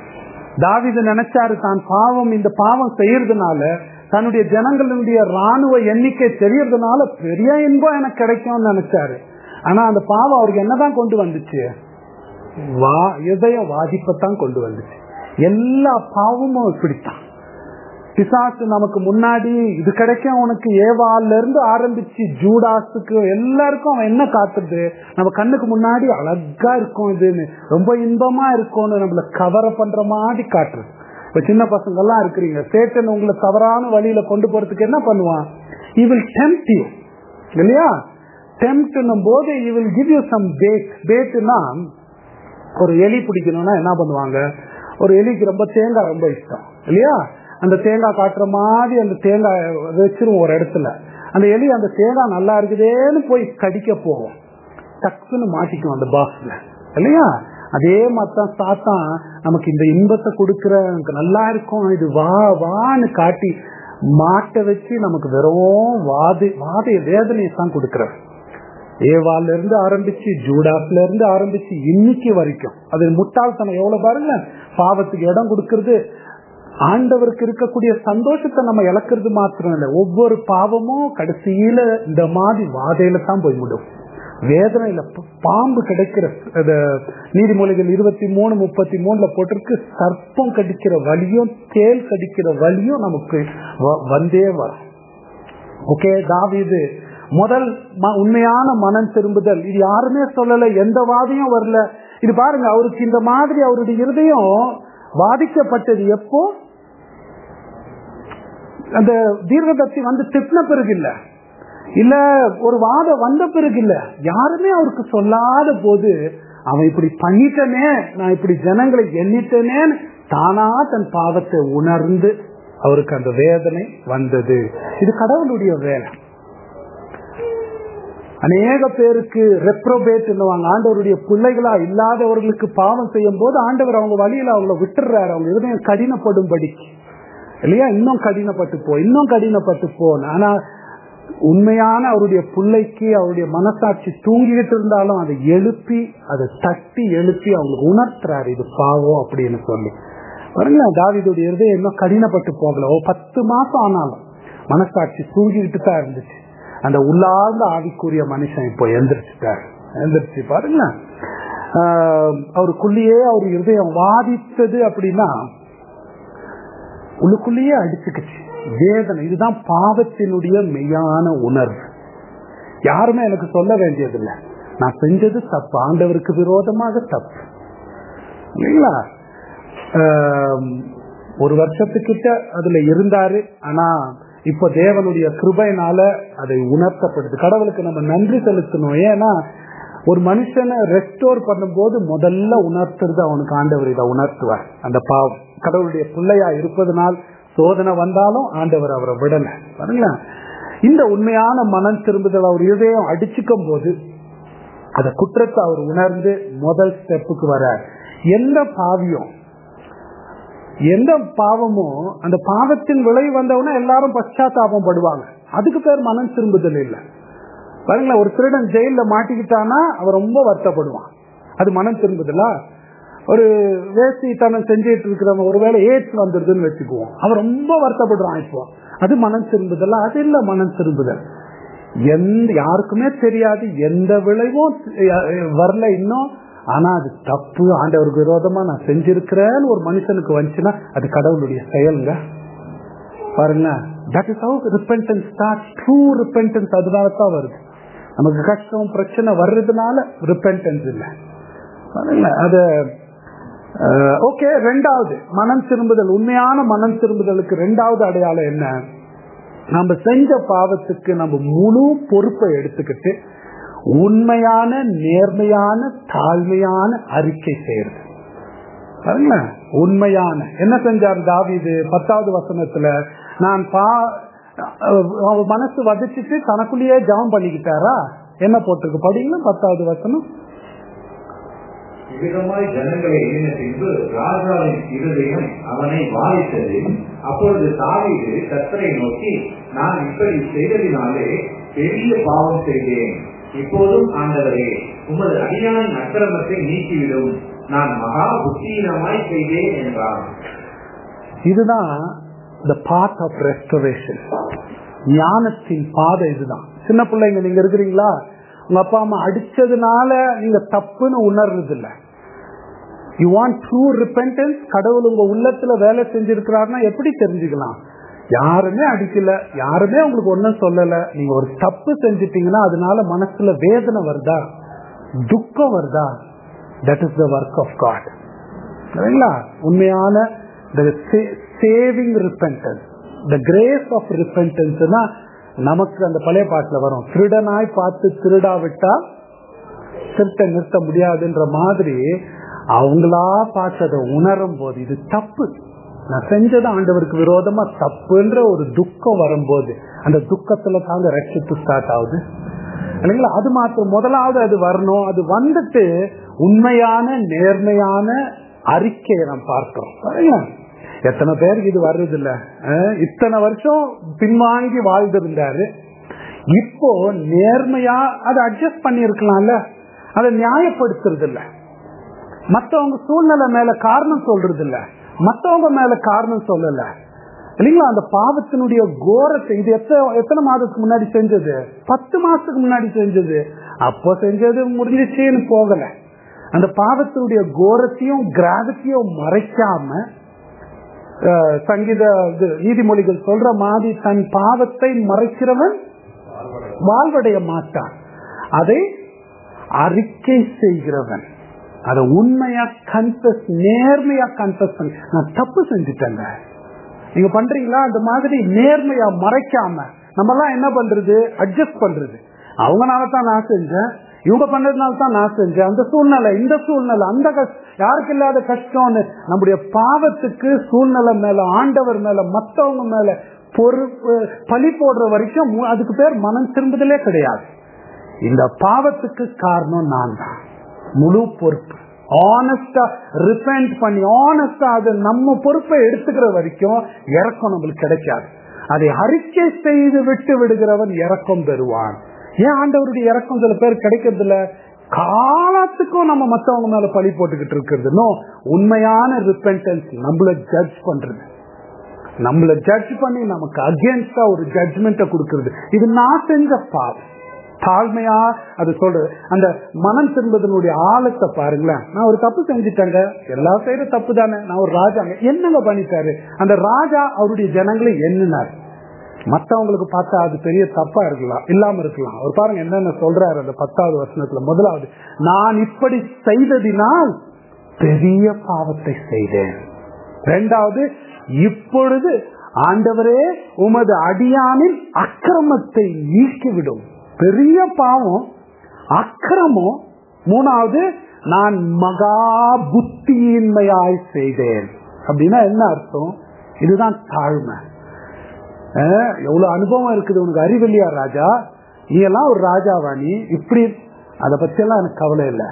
S1: தாவிது நினைச்சாரு தான் பாவம் இந்த பாவம் செய்யறதுனால தன்னுடைய ஜனங்களுடைய ராணுவ எண்ணிக்கை தெரியறதுனால பெரிய இன்பம் எனக்கு கிடைக்கும்னு நினைச்சாரு ஆனா அந்த பாவம் அவருக்கு என்னதான் கொண்டு வந்துச்சு வா இதய வாதிப்பத்தான் கொண்டு வந்துச்சு எல்லா பாவமும் இப்படித்தான் பிசாசு நமக்கு முன்னாடி இது கிடைக்கும் உனக்கு ஏவால இருந்து ஆரம்பிச்சு ஜூடாஸுக்கு எல்லாருக்கும் அவன் என்ன காட்டுறது நம்ம கண்ணுக்கு முன்னாடி அழகா இருக்கும் இதுன்னு ரொம்ப இன்பமா இருக்கும்னு நம்மள கவர பண்ற மாதிரி காட்டுறது இப்ப சின்ன பசங்க எல்லாம் இருக்கிறீங்க சேட்டன் உங்களை தவறான வழியில கொண்டு போறதுக்கு என்ன பண்ணுவான் he will tempt you இல்லையா டெம்ப்ட்னும் போது he will give you some bait பேட்னா ஒரு எலி பிடிக்கணும்னா என்ன பண்ணுவாங்க ஒரு எலிக்கு ரொம்ப தேங்காய் ரொம்ப இஷ்டம் இல்லையா அந்த தேங்காய் காட்டுற மாதிரி அந்த தேங்காய் வச்சிரும் ஒரு இடத்துல அந்த எலி அந்த தேங்காய் நல்லா இருக்குதேன்னு போய் கடிக்க போகும் டக்குன்னு மாட்டிக்கும் அந்த பாக்ஸ்ல இல்லையா அதே மாதிரிதான் சாத்தான் நமக்கு இந்த இன்பத்தை கொடுக்கிற எனக்கு நல்லா இருக்கும் இது வா வான்னு காட்டி மாட்ட வச்சு நமக்கு வெறும் வாதி வாதைய வேதனையை தான் கொடுக்கிறார் ஏவால இருந்து ஆரம்பிச்சு ஜூடாஸ்ல இருந்து ஆரம்பிச்சு இன்னைக்கு வரைக்கும் அது முட்டாள்தனம் எவ்வளவு பாருங்க பாவத்துக்கு இடம் கொடுக்கறது ஆண்டவருக்கு இருக்கக்கூடிய சந்தோஷத்தை நம்ம இழக்கிறது மாத்திரம் இல்லை ஒவ்வொரு பாவமும் கடைசியில இந்த மாதிரி வாதையில தான் போய் முடியும் வேதனையில ப- பாம்பு கிடைக்கிற அத நீதிமொழிகள் இருபத்தி மூணு முப்பத்தி மூணுல போட்டிருக்கு சர்ப்பம் கடிக்கிற வலியும் தேல் கடிக்கிற வலியும் நமக்கு வ- வந்தே வரும் ஓகே தாவீது முதல் ம- உண்மையான மனம் திரும்புதல் இது யாருமே சொல்லல எந்த வாதியும் வரல இது பாருங்க அவருக்கு இந்த மாதிரி அவருடைய இருதயம் வாதிக்கப்பட்டது எப்போ அந்த தீர்க்கதர்சி வந்து திட்டின பிறகு இல்ல இல்ல ஒரு வாதம் வந்த பிறகு இல்ல யாருமே அவருக்கு சொல்லாத போது அவன் இப்படி பண்ணிட்டனே நான் இப்படி ஜனங்களை எண்ணிட்டனேன்னு தானா தன் பாவத்தை உணர்ந்து அவருக்கு அந்த வேதனை வந்தது இது கடவுளுடைய வேலை அநேக பேருக்கு ரெப்ரோபேட் ஆண்டவருடைய பிள்ளைகளா இல்லாதவர்களுக்கு பாவம் செய்யும் போது ஆண்டவர் அவங்க வழியில அவங்கள விட்டுறாரு அவங்க இருதயம் கடினப்படும்படி இல்லையா இன்னும் கடினப்பட்டு போ இன்னும் கடினப்பட்டு போன ஆனா உண்மையான அவருடைய பிள்ளைக்கு அவருடைய மனசாட்சி தூங்கிட்டு இருந்தாலும் அதை எழுப்பி அதை தட்டி எழுப்பி அவங்களுக்கு உணர்த்துறாரு இது பாவம் அப்படின்னு சொல்லி பாருங்களேன் தாவிதுடைய இருதயம் இன்னும் கடினப்பட்டு போகல ஓ பத்து மாசம் ஆனாலும் மனசாட்சி தூங்கிக்கிட்டு தான் இருந்துச்சு அந்த உள்ளார்ந்த ஆவிக்குரிய மனுஷன் இப்போ எந்திரிச்சுட்டார் எந்திரிச்சு பாருங்களேன் அவருக்குள்ளேயே அவர் இருதயம் வாதித்தது அப்படின்னா உள்ளுக்குள்ளேயே அடிச்சுக்கிச்சு வேதனை இதுதான் பாவத்தினுடைய மெய்யான உணர்வு யாருமே எனக்கு சொல்ல வேண்டியதில்லை நான் செஞ்சது தப்பு ஆண்டவருக்கு விரோதமாக தப்பு இல்லைங்களா ஒரு வருஷத்துக்கிட்ட அதுல இருந்தாரு ஆனா இப்ப தேவனுடைய கிருபைனால அதை உணர்த்தப்படுது கடவுளுக்கு நம்ம நன்றி செலுத்தணும் ஏன்னா ஒரு மனுஷனை ரெஸ்டோர் பண்ணும்போது முதல்ல உணர்த்துறது அவனுக்கு ஆண்டவர் இதை உணர்த்துவார் அந்த பாவம் கடவுளுடைய பிள்ளையா இருப்பதனால் சோதனை வந்தாலும் ஆண்டவர் அவரை விடல பாருங்களேன் இந்த உண்மையான மனம் திரும்புதல் அவர் இதயம் அடிச்சுக்கும் போது அந்த குற்றத்தை அவர் உணர்ந்து முதல் ஸ்டெப்புக்கு வரார் எந்த பாவியம் எந்த பாவமும் அந்த பாவத்தின் விளைவு வந்தவன எல்லாரும் பశ్చాத்தாபம் படுவாங்க அதுக்கு பேர் மனம் திரும்புதல் இல்லை பாருங்களேன் ஒரு திருடன் ஜெயில மாட்டிக்கிட்டானா அவன் ரொம்ப வருத்தப்படுவான் அது மனம் திரும்புதலா ஒரு வேசித்தனம் செஞ்சுட்டு இருக்கிறவங்க ஒருவேளை ஏட்ஸ் வந்துருதுன்னு வச்சுக்குவோம் அவன் ரொம்ப வருத்தப்படுறான் இப்போ அது மனம் திரும்புதல் அது இல்ல மனம் திரும்புதல் எந்த யாருக்குமே தெரியாது எந்த விளைவும் வரல இன்னும் ஆனா அது தப்பு ஆண்டவருக்கு விரோதமா நான் செஞ்சிருக்கிறேன்னு ஒரு மனுஷனுக்கு வந்துச்சுன்னா அது கடவுளுடைய செயலுங்க பாருங்க that is how repentance start true repentance அதனால தான் வருது நமக்கு கஷ்டம் பிரச்சனை வர்றதுனால ரிப்பென்டன்ஸ் இல்லை பாருங்க அது ஓகே ரெண்டாவது மனம் திரும்புதல் உண்மையான மனம் திரும்புதலுக்கு ரெண்டாவது அடையாளம் என்ன நம்ம செஞ்ச பாவத்துக்கு நம்ம முழு பொறுப்பை எடுத்துக்கிட்டு உண்மையான நேர்மையான தாழ்மையான அறிக்கை செய்யறது பாருங்க உண்மையான என்ன செஞ்சார் தாவிது பத்தாவது வசனத்துல நான் பா மனசு வதச்சிட்டு தனக்குள்ளேயே ஜபம் பண்ணிக்கிட்டாரா என்ன போட்டிருக்கு படிங்களா பத்தாவது வசனம்
S2: இவ்விதமாய் ஜனங்களை எண்ணின பின்பு ராஜாவின் இருதயம் அவனை வாதித்தது அப்பொழுது தாவீது கத்தரை நோக்கி நான் இப்படி செய்ததினாலே பெரிய பாவம் செய்தேன் இப்போதும் ஆண்டவரே உமது அடியானின் அக்கிரமத்தை நீக்கிவிடும் நான் மகா புத்தீனமாய் செய்தேன் என்றான்
S1: இதுதான் த பார்ட் ஆஃப் ரெஸ்டரேஷன் ஞானத்தின் பாதை இதுதான் சின்ன பிள்ளைங்க நீங்க இருக்கிறீங்களா உங்க அப்பா அம்மா அடிச்சதுனால நீங்க தப்புன்னு உணர்றது இல்ல யூ வாண்ட் ட்ரூ ரிப்பென்டன்ஸ் கடவுள் உங்க உள்ளத்துல வேலை செஞ்சிருக்கிறாருன்னா எப்படி தெரிஞ்சுக்கலாம் யாருமே அடிக்கல யாருமே உங்களுக்கு ஒன்னும் சொல்லல நீங்க ஒரு தப்பு செஞ்சிட்டீங்கன்னா அதனால மனசுல வேதனை வருதா துக்கம் வருதா that is the work of God சரிங்களா உண்மையான saving repentance the grace of ரிப்பென்டன்ஸ்னா நமக்கு அந்த பழைய பாட்டுல வரும் திருடனாய் பார்த்து திருடா விட்டா திருட்ட நிறுத்த முடியாதுன்ற மாதிரி அவங்களா பார்த்து அதை உணரும் போது இது தப்பு நான் செஞ்சது ஆண்டவருக்கு விரோதமா தப்புன்ற ஒரு துக்கம் வரும்போது அந்த துக்கத்துல தாங்க ரட்சித்து ஸ்டார்ட் ஆகுது இல்லைங்களா அது மாத்திரம் முதலாவது அது வரணும் அது வந்துட்டு உண்மையான நேர்மையான அறிக்கையை நாம் பார்க்கிறோம் எத்தனை பேருக்கு இது வர்றது இல்ல இத்தனை வருஷம் பின்வாங்கி வாழ்ந்திருந்தாரு இப்போ நேர்மையா அதை அட்ஜஸ்ட் பண்ணி இருக்கலாம்ல அதை நியாயப்படுத்துறது இல்ல மத்தவங்க சூழ்நிலை மேல காரணம் சொல்றது இல்ல மத்தவங்க மேல காரணம் சொல்லல இல்லைங்களா அந்த பாவத்தினுடைய கோரத்தை இது எத்தனை எத்தனை மாதத்துக்கு முன்னாடி செஞ்சது பத்து மாசத்துக்கு முன்னாடி செஞ்சது அப்போ செஞ்சது முடிஞ்சிச்சுன்னு போகல அந்த பாவத்தினுடைய கோரத்தையும் கிராவிட்டியும் மறைக்காம சங்கீத நீதிமொழிகள் சொல்ற மாதிரி தன் பாவத்தை மறைக்கிறவன் வாழ்வடைய மாட்டான் அதை அறிக்கை செய்கிறவன் அதை உண்மையா கன்ஃபஸ் நேர்மையா கன்ஃபஸ் பண்ணி நான் தப்பு செஞ்சுட்டேங்க நீங்க பண்றீங்களா அந்த மாதிரி நேர்மையா மறைக்காம நம்ம எல்லாம் என்ன பண்றது அட்ஜஸ்ட் பண்றது அவங்கனால தான் நான் செஞ்சேன் இவங்க பண்ணதுனால தான் நான் செஞ்சேன் அந்த சூழ்நிலை இந்த சூழ்நிலை அந்த யாருக்கு இல்லாத கஷ்டம்னு நம்முடைய பாவத்துக்கு சூழ்நிலை மேல ஆண்டவர் மேல மத்தவங்க மேல பொறுப்பு பழி போடுற வரைக்கும் அதுக்கு பேர் மனம் திரும்புதலே கிடையாது இந்த பாவத்துக்கு காரணம் நான் தான் முழு பொறுப்பு ஆனஸ்டா ரிப்பெண்ட் பண்ணி ஆனஸ்டா அது நம்ம பொறுப்பை எடுத்துக்கிற வரைக்கும் இறக்கம் நம்மளுக்கு கிடைக்காது அதை அறிக்கை செய்து விட்டு விடுகிறவன் இறக்கம் பெறுவான் ஏன் ஆண்டவருடைய இறக்கம் சில பேர் கிடைக்கிறது இல்ல காலத்துக்கும் நம்ம மத்தவங்க மேல பழி போட்டுக்கிட்டு இருக்கிறது நோ உண்மையான ரிப்பென்டன்ஸ் நம்மள ஜட்ஜ் பண்றது நம்மள ஜட்ஜ் பண்ணி நமக்கு அகேன்ஸ்டா ஒரு ஜட்ஜ்மெண்ட்டை கொடுக்கறது இது நான் செஞ்ச பாவம் தாழ்மையா அது சொல்றது அந்த மனம் திரும்பதனுடைய ஆழத்தை பாருங்களேன் நான் ஒரு தப்பு செஞ்சுட்டேங்க எல்லா செய்யற தப்பு தானே நான் ஒரு ராஜாங்க என்னங்க பண்ணிட்டாரு அந்த ராஜா அவருடைய ஜனங்களை எண்ணினார் மத்தவங்களுக்கு பார்த்தா அது பெரிய தப்பா இருக்கலாம் இல்லாம இருக்கலாம் அவர் பாருங்க என்னென்ன சொல்றாரு அந்த பத்தாவது வசனத்துல முதலாவது நான் இப்படி செய்ததினால் பெரிய பாவத்தை செய்தேன் இரண்டாவது இப்பொழுது ஆண்டவரே உமது அடியானின் அக்கிரமத்தை நீக்கிவிடும் பெரிய பாவம் அக்கிரமம் மூணாவது நான் மகா புத்தியின்மையாய் செய்தேன் அப்படின்னா என்ன அர்த்தம் இதுதான் தாழ்மை அஹ், எவ்வளவு அனுபவம் இருக்குது உனக்கு அறிவில்லையா ராஜா நீ எல்லாம் ஒரு ராஜாவா நீ இப்படி அதை பத்தி எல்லாம் எனக்கு கவலை இல்லை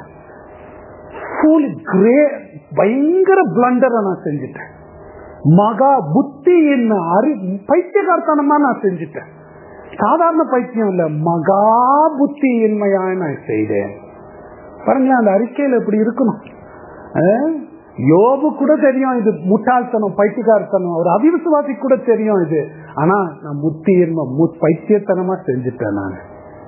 S1: ஃபுல் கிரே பயங்கர பிளண்டரை நான் செஞ்சுட்டேன் மகா புத்தி என்ன அறி பைத்தியகார்த்தனமா நான் செஞ்சுட்டேன் சாதாரண பைத்தியம் இல்ல மகா புத்தி இன்மையா நான் செய்தேன் பாருங்களேன் அந்த அறிக்கையில எப்படி இருக்கணும் அஹ், யோபு கூட தெரியும் இது முட்டாள்தனம் பைத்தியகார்த்தனம் ஒரு அவிசுவாசி கூட தெரியும் இது ஆனா நான் புத்தி இன்மை மு- பைத்தியத்தனமா செஞ்சுட்டேன் நான்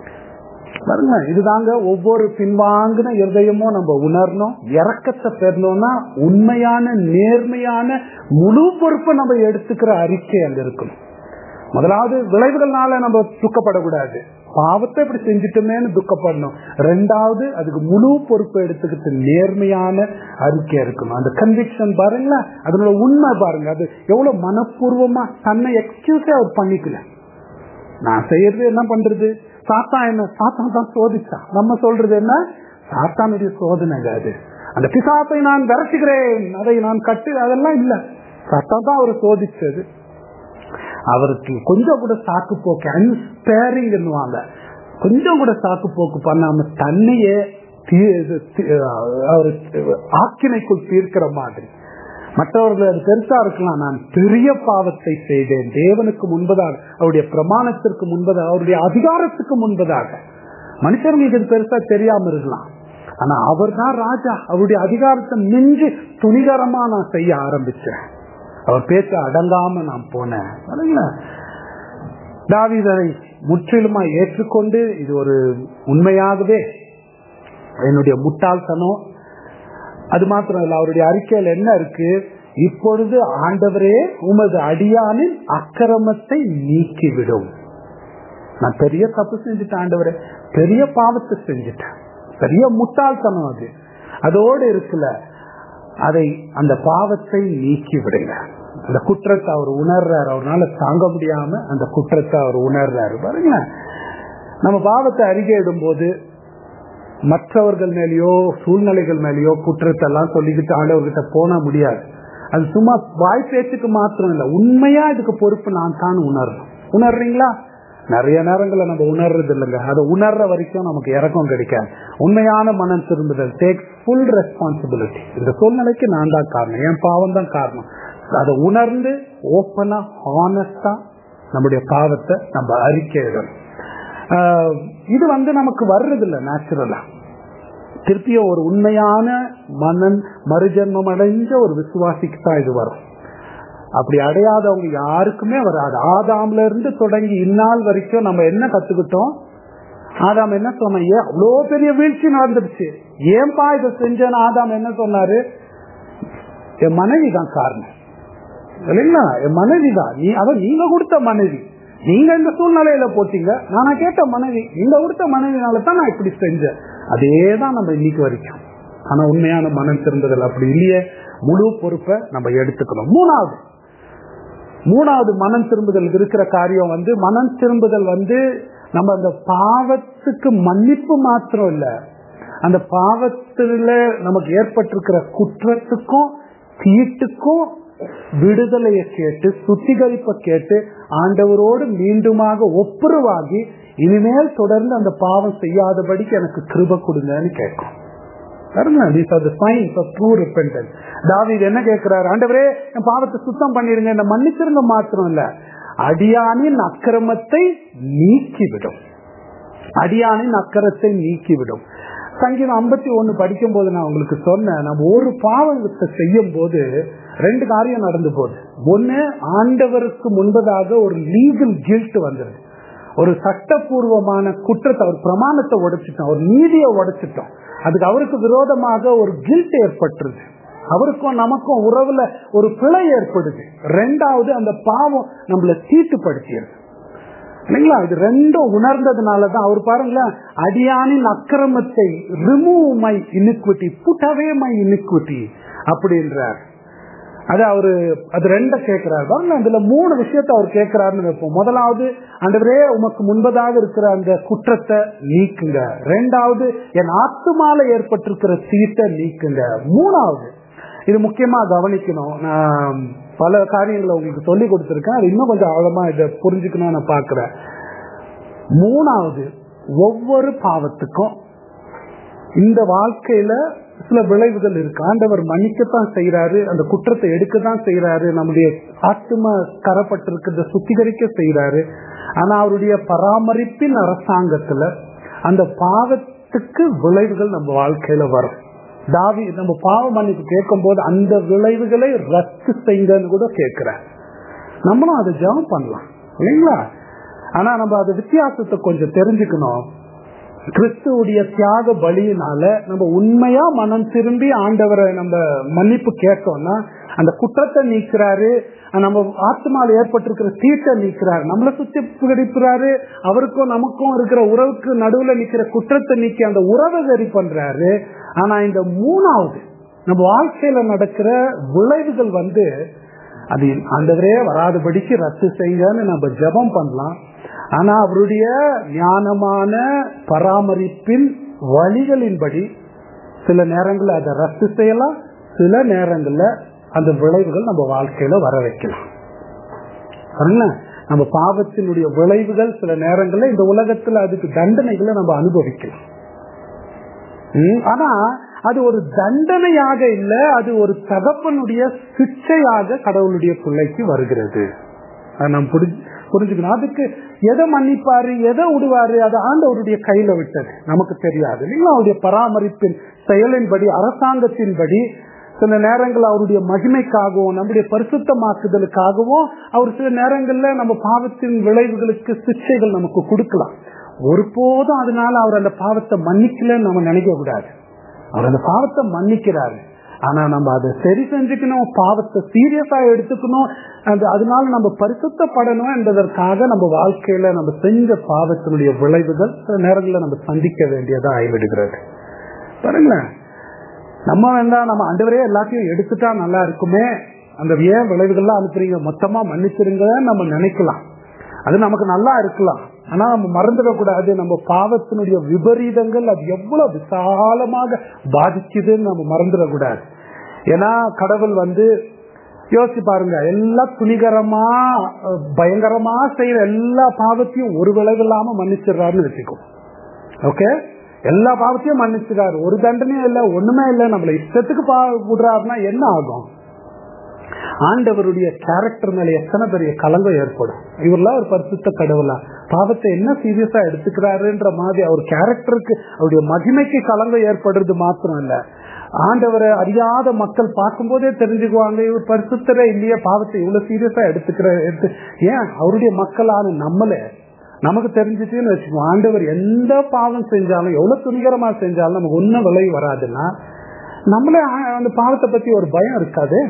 S1: பாருங்க இதுதாங்க ஒவ்வொரு பின்வாங்கின இருதயமும் நம்ம உணரணும் இறக்கத்தை பெறணும்னா உண்மையான நேர்மையான முழு பொறுப்பை நம்ம எடுத்துக்கிற அறிக்கை அங்க இருக்கணும் முதலாவது விளைவுகள்னால நம்ம துக்கப்படக்கூடாது பாவத்தை இப்படி செஞ்சுட்டோமேன்னு துக்கப்படணும் ரெண்டாவது அதுக்கு முழு பொறுப்பை எடுத்துக்கிட்டு நேர்மையான அறிக்கை இருக்கணும் அந்த கன்விக்ஷன் பாருங்களேன் அதனோட உண்மை பாருங்க அது எவ்வளவு மனப்பூர்வமா தன்னை எக்ஸ்கியூஸே அவர் பண்ணிக்கல நான் செய்யறது என்ன பண்றது சாத்தா என்ன சாத்தான் தான் சோதிச்சா நம்ம சொல்றது என்ன சாத்தானுடைய சோதனைங்க அது அந்த பிசாத்தை நான் விரட்டுகிறேன் அதை நான் கட்டு அதெல்லாம் இல்ல சாத்தான் தான் அவர் சோதிச்சது அவருக்கு கொஞ்சம் கூட சாக்கு போக்கு அன்ஸ்பேரிங் கொஞ்சம் கூட சாக்கு போக்கு பண்ணாம தன்னையே தீ- இது தீ- அவர் ஆக்கினைக்குள் தீர்க்கிற மாதிரி மற்றவர்கள் அது பெருசா இருக்கலாம் நான் பெரிய பாவத்தை செய்தேன் தேவனுக்கு முன்பதாக அவருடைய பிரமாணத்திற்கு முன்பதாக அவருடைய அதிகாரத்துக்கு முன்பதாக மனுஷர்களுக்கு இது பெருசா தெரியாம இருக்கலாம் ஆனா அவர் தான் ராஜா அவருடைய அதிகாரத்தை மிஞ்சி துணிகரமா நான் செய்ய ஆரம்பிச்சேன் அவர் பேச்ச அடங்காம நான் போனேன் பாருங்களா? தாவீது அதை முற்றிலுமா ஏற்றுக்கொண்டு இது ஒரு உண்மையாகவே என்னுடைய முட்டாள்தனம் அது மாத்திரம் இல்ல அவருடைய அறிக்கையில் என்ன இருக்கு இப்பொழுது ஆண்டவரே உமது அடியானின் அக்கிரமத்தை நீக்கிவிடும் நான் பெரிய தப்பு செஞ்சுட்டேன் ஆண்டவரே பெரிய பாவத்தை செஞ்சுட்டேன் பெரிய முட்டாள்தனம் அது அதோடு இருக்குல்ல அதை அந்த பாவத்தை நீக்கி விடுங்க அந்த குற்றத்தை அவர் உணர்றாரு அவரால் தாங்க முடியாம அந்த குற்றத்தை அவர் உணர்றாரு பாருங்க நம்ம பாவத்தை அறிக்கையிடும் போது மற்றவர்கள் மேலேயோ சூழ்நிலைகள் மேலேயோ குற்றத்தை எல்லாம் சொல்லிக்கிட்டு ஆண்டவர்கிட்ட போனா முடியாது அது சும்மா வாய் பேச்சுக்கு மாத்திரம் இல்ல உண்மையா இதுக்கு பொறுப்பு நான் தான் உணர்றோம் உணர்றீங்களா நிறைய நேரங்கள்ல நம்ம உணர்றது இல்லைங்க அதை உணர்ற வரைக்கும் நமக்கு இறக்கம் கிடைக்காது உண்மையான மனம் திரும்புதல் டேக் ஃபுல் ரெஸ்பான்சிபிலிட்டி இந்த சூழ்நிலைக்கு நான் தான் காரணம் என் பாவம் தான் காரணம் அதை உணர்ந்து ஓப்பனா ஹானஸ்டா நம்முடைய பாவத்தை நம்ம அறிக்கையிடணும் ஆஹ் இது வந்து நமக்கு வர்றது இல்லை நேச்சுரலா திருப்பியும் ஒரு உண்மையான மனன் மறுஜன்மம் அடைஞ்ச ஒரு விசுவாசிக்கு தான் இது வரும் அப்படி அடையாதவங்க யாருக்குமே வராது ஆதாம்ல இருந்து தொடங்கி இந்நாள் வரைக்கும் நம்ம என்ன கத்துக்கிட்டோம் ஆதாம் என்ன சொன்ன ஏன் அவ்வளோ பெரிய வீழ்ச்சி நடந்துருச்சு ஏன்பா இதை செஞ்சேன்னு ஆதாம் என்ன சொன்னாரு என் மனைவி தான் காரணம் இல்லைங்களா என் மனைவி தான் நீ அவ நீங்க கொடுத்த மனைவி நீங்க இந்த சூழ்நிலையில போட்டீங்க நானா கேட்ட மனைவி நீங்க கொடுத்த மனைவினால தான் நான் இப்படி செஞ்சேன் அதே தான் நம்ம இன்னைக்கு வரைக்கும் ஆனா உண்மையான மனம் திரும்புதல் அப்படி இல்லையே முழு பொறுப்பை நம்ம எடுத்துக்கணும் மூணாவது மூணாவது மனம் திரும்புதல் இருக்கிற காரியம் வந்து மனம் திரும்புதல் வந்து நம்ம அந்த பாவத்துக்கு மன்னிப்பு மாத்திரம் இல்ல அந்த பாவத்துல நமக்கு ஏற்பட்டிருக்கிற குற்றத்துக்கும் தீட்டுக்கும் விடுதலையை கேட்டு சுத்திகரிப்பை கேட்டு ஆண்டவரோடு மீண்டுமாக ஒப்புரவாகி இனிமேல் தொடர்ந்து அந்த பாவம் செய்யாதபடிக்கு எனக்கு கிருப கொடுங்கன்னு கேட்கும் தாவீது என்ன கேட்கிறாரு ஆண்டவரே என் பாவத்தை சுத்தம் பண்ணிருங்க என்ன மன்னிச்சிருங்க மாத்திரம் இல்ல அடியானின் அக்கிரமத்தை நீக்கிவிடும் அடியானின் அக்கரத்தை நீக்கிவிடும் சங்கீதம் ஐம்பத்தி ஒண்ணு படிக்கும் போது நான் உங்களுக்கு சொன்னேன் நம்ம ஒரு பாவத்தை செய்யும் போது ரெண்டு காரியம் நடந்து போகுது ஒண்ணு ஆண்டவருக்கு முன்பதாக ஒரு லீகல் கில்ட் வந்துருது ஒரு சட்டப்பூர்வமான குற்றத்தை ஒரு பிரமாணத்தை உடைச்சிட்டோம் ஒரு நீதியை உடைச்சிட்டோம் அதுக்கு அவருக்கு விரோதமாக ஒரு கில்ட் ஏற்பட்டுருது அவருக்கும் நமக்கும் உறவுல ஒரு பிழை ஏற்படுது ரெண்டாவது அந்த பாவம் நம்மள தீட்டுப்படுத்தியது இல்லைங்களா இது ரெண்டும் உணர்ந்ததுனாலதான் அவர் பாருங்களேன் அடியானின் அக்கிரமத்தை remove my iniquity put away my iniquity அப்படின்றார் அது அவரு அது ரெண்ட கேட்கிறாரு பாருங்க அதுல மூணு விஷயத்த அவர் கேட்கிறாருன்னு வைப்போம் முதலாவது அண்டவரே உமக்கு முன்பதாக இருக்கிற அந்த குற்றத்தை நீக்குங்க ரெண்டாவது என் ஆத்துமால ஏற்பட்டிருக்கிற தீட்டை நீக்குங்க மூணாவது இது முக்கியமா கவனிக்கணும் நான் பல காரியங்களை உங்களுக்கு சொல்லி கொடுத்துருக்கேன் அது இன்னும் கொஞ்சம் ஆழமா இதை புரிஞ்சுக்கணும் நான் பாக்குறேன் மூணாவது ஒவ்வொரு பாவத்துக்கும் இந்த வாழ்க்கையில சில விளைவுகள் இருக்கு ஆண்டவர் மன்னிக்கத்தான் செய்யறாரு அந்த குற்றத்தை எடுக்கத்தான் செய்யறாரு நம்முடைய ஆத்ம கரப்பட்டிருக்கிறத சுத்திகரிக்க செய்யறாரு ஆனா அவருடைய பராமரிப்பின் அரசாங்கத்துல அந்த பாவத்துக்கு விளைவுகள் நம்ம வாழ்க்கையில வரும் தாவி நம்ம பாவ மன்னிப்பு கேட்கும் போது அந்த விளைவுகளை ரத்து செய்யுங்கன்னு கூட கேட்கிற நம்மளும் அதை ஜெபம் பண்ணலாம் இல்லைங்களா ஆனா நம்ம அது வித்தியாசத்தை கொஞ்சம் தெரிஞ்சுக்கணும் கிறிஸ்துவுடைய தியாக பலியினால நம்ம உண்மையா மனம் திரும்பி ஆண்டவரை நம்ம மன்னிப்பு கேட்டோம்னா அந்த குற்றத்தை நீக்கிறாரு நம்ம ஆத்மாவில் ஏற்பட்டிருக்கிற தீட்டை நீக்கிறாரு நம்மளை சுத்தி பிடிக்கிறாரு அவருக்கும் நமக்கும் இருக்கிற உறவுக்கு நடுவுல நிக்கிற குற்றத்தை நீக்கி அந்த உறவை சரி பண்றாரு ஆனா இந்த மூணாவது நம்ம வாழ்க்கையில நடக்கிற விளைவுகள் வந்து அது ஆண்டவரே வராதபடிக்கு ரத்து செய்யுங்கன்னு நம்ம ஜபம் பண்ணலாம் ஆனா அவருடைய ஞானமான பராமரிப்பின் வழிகளின்படி சில நேரங்களில் அதை ரத்து செய்யலாம் சில நேரங்கள்ல அந்த விளைவுகள் நம்ம வாழ்க்கையில வர வைக்கலாம் நம்ம பாவத்தினுடைய விளைவுகள் சில நேரங்கள்ல இந்த உலகத்துல அதுக்கு தண்டனைகளை நம்ம அனுபவிக்கலாம் ஆனா அது ஒரு தண்டனையாக இல்ல அது ஒரு தகப்பனுடைய சிக்ஷையாக கடவுளுடைய பிள்ளைக்கு வருகிறது நாம் புரிஞ்சுக்கணும் அதுக்கு எதை மன்னிப்பாரு எதை விடுவாரு அது ஆண்டவருடைய கையில விட்டது நமக்கு தெரியாது இல்லைங்களா அவருடைய பராமரிப்பின் செயலின்படி அரசாங்கத்தின்படி சில நேரங்கள் அவருடைய மகிமைக்காகவும் நம்முடைய பரிசுத்தமாக்குதலுக்காகவும் அவர் சில நேரங்கள்ல நம்ம பாவத்தின் விளைவுகளுக்கு சிக்ஷைகள் நமக்கு கொடுக்கலாம் ஒருபோதும் அதனால அவர் அந்த பாவத்தை மன்னிக்கலன்னு நம்ம நினைக்க கூடாது அவர் அந்த பாவத்தை மன்னிக்கிறாரு ஆனா நம்ம அதை சரி செஞ்சுக்கணும் பாவத்தை சீரியஸா எடுத்துக்கணும் அந்த அதனால நம்ம பரிசுத்தப்படணும் என்பதற்காக நம்ம வாழ்க்கையில நம்ம செஞ்ச பாவத்தினுடைய விளைவுகள் சில நேரங்களில் நம்ம சந்திக்க வேண்டியதா ஆகிவிடுகிறது பாருங்களேன் நம்ம வேண்டா நம்ம அண்டவரே எல்லாத்தையும் எடுத்துட்டா நல்லா இருக்குமே அந்த ஏன் விளைவுகள்லாம் அனுப்புறீங்க மொத்தமா மன்னிச்சிருங்க நம்ம நினைக்கலாம் அது நமக்கு நல்லா இருக்கலாம் ஆனா நம்ம மறந்துடக்கூடாது நம்ம பாவத்தினுடைய விபரீதங்கள் அது எவ்வளவு விசாலமாக பாதிக்குதுன்னு நம்ம மறந்துடக்கூடாது ஏன்னா கடவுள் வந்து யோசிச்சு பாருங்க எல்லா துணிகரமா பயங்கரமா செய்யற எல்லா பாவத்தையும் ஒரு விளைவு இல்லாம மன்னிச்சிடுறாருன்னு வச்சுக்கோ ஓகே எல்லா பாவத்தையும் மன்னிச்சிடாரு ஒரு தண்டனையும் இல்ல ஒண்ணுமே இல்ல நம்மள இஷ்டத்துக்கு பா விடுறாருன்னா என்ன ஆகும் ஆண்டவருடைய கேரக்டர் மேல எத்தனை பெரிய கலங்கம் ஏற்படும் இவரெல்லாம் ஒரு பரிசுத்த கடவுளா பாவத்தை என்ன சீரியஸா எடுத்துக்கிறாருன்ற மாதிரி அவர் கேரக்டருக்கு அவருடைய மகிமைக்கு கலங்கம் ஏற்படுறது மாத்திரம் இல்ல ஆண்டவரை அறியாத மக்கள் பார்க்கும் போதே தெரிஞ்சுக்குவாங்க இவர் பரிசுத்தரே இல்லையே பாவத்தை இவ்வளவு சீரியஸா எடுத்துக்கிற எடுத்து ஏன் அவருடைய மக்களான நம்மளே நமக்கு தெரிஞ்சிச்சுன்னு வச்சுக்கோ ஆண்டவர் எந்த பாவம் செஞ்சாலும் எவ்வளவு துணிகரமா செஞ்சாலும் நமக்கு ஒன்னும் விளைவு வராதுன்னா நம்மளே அந்த பாவத்தை பத்தி ஒரு பயம் இருக்காது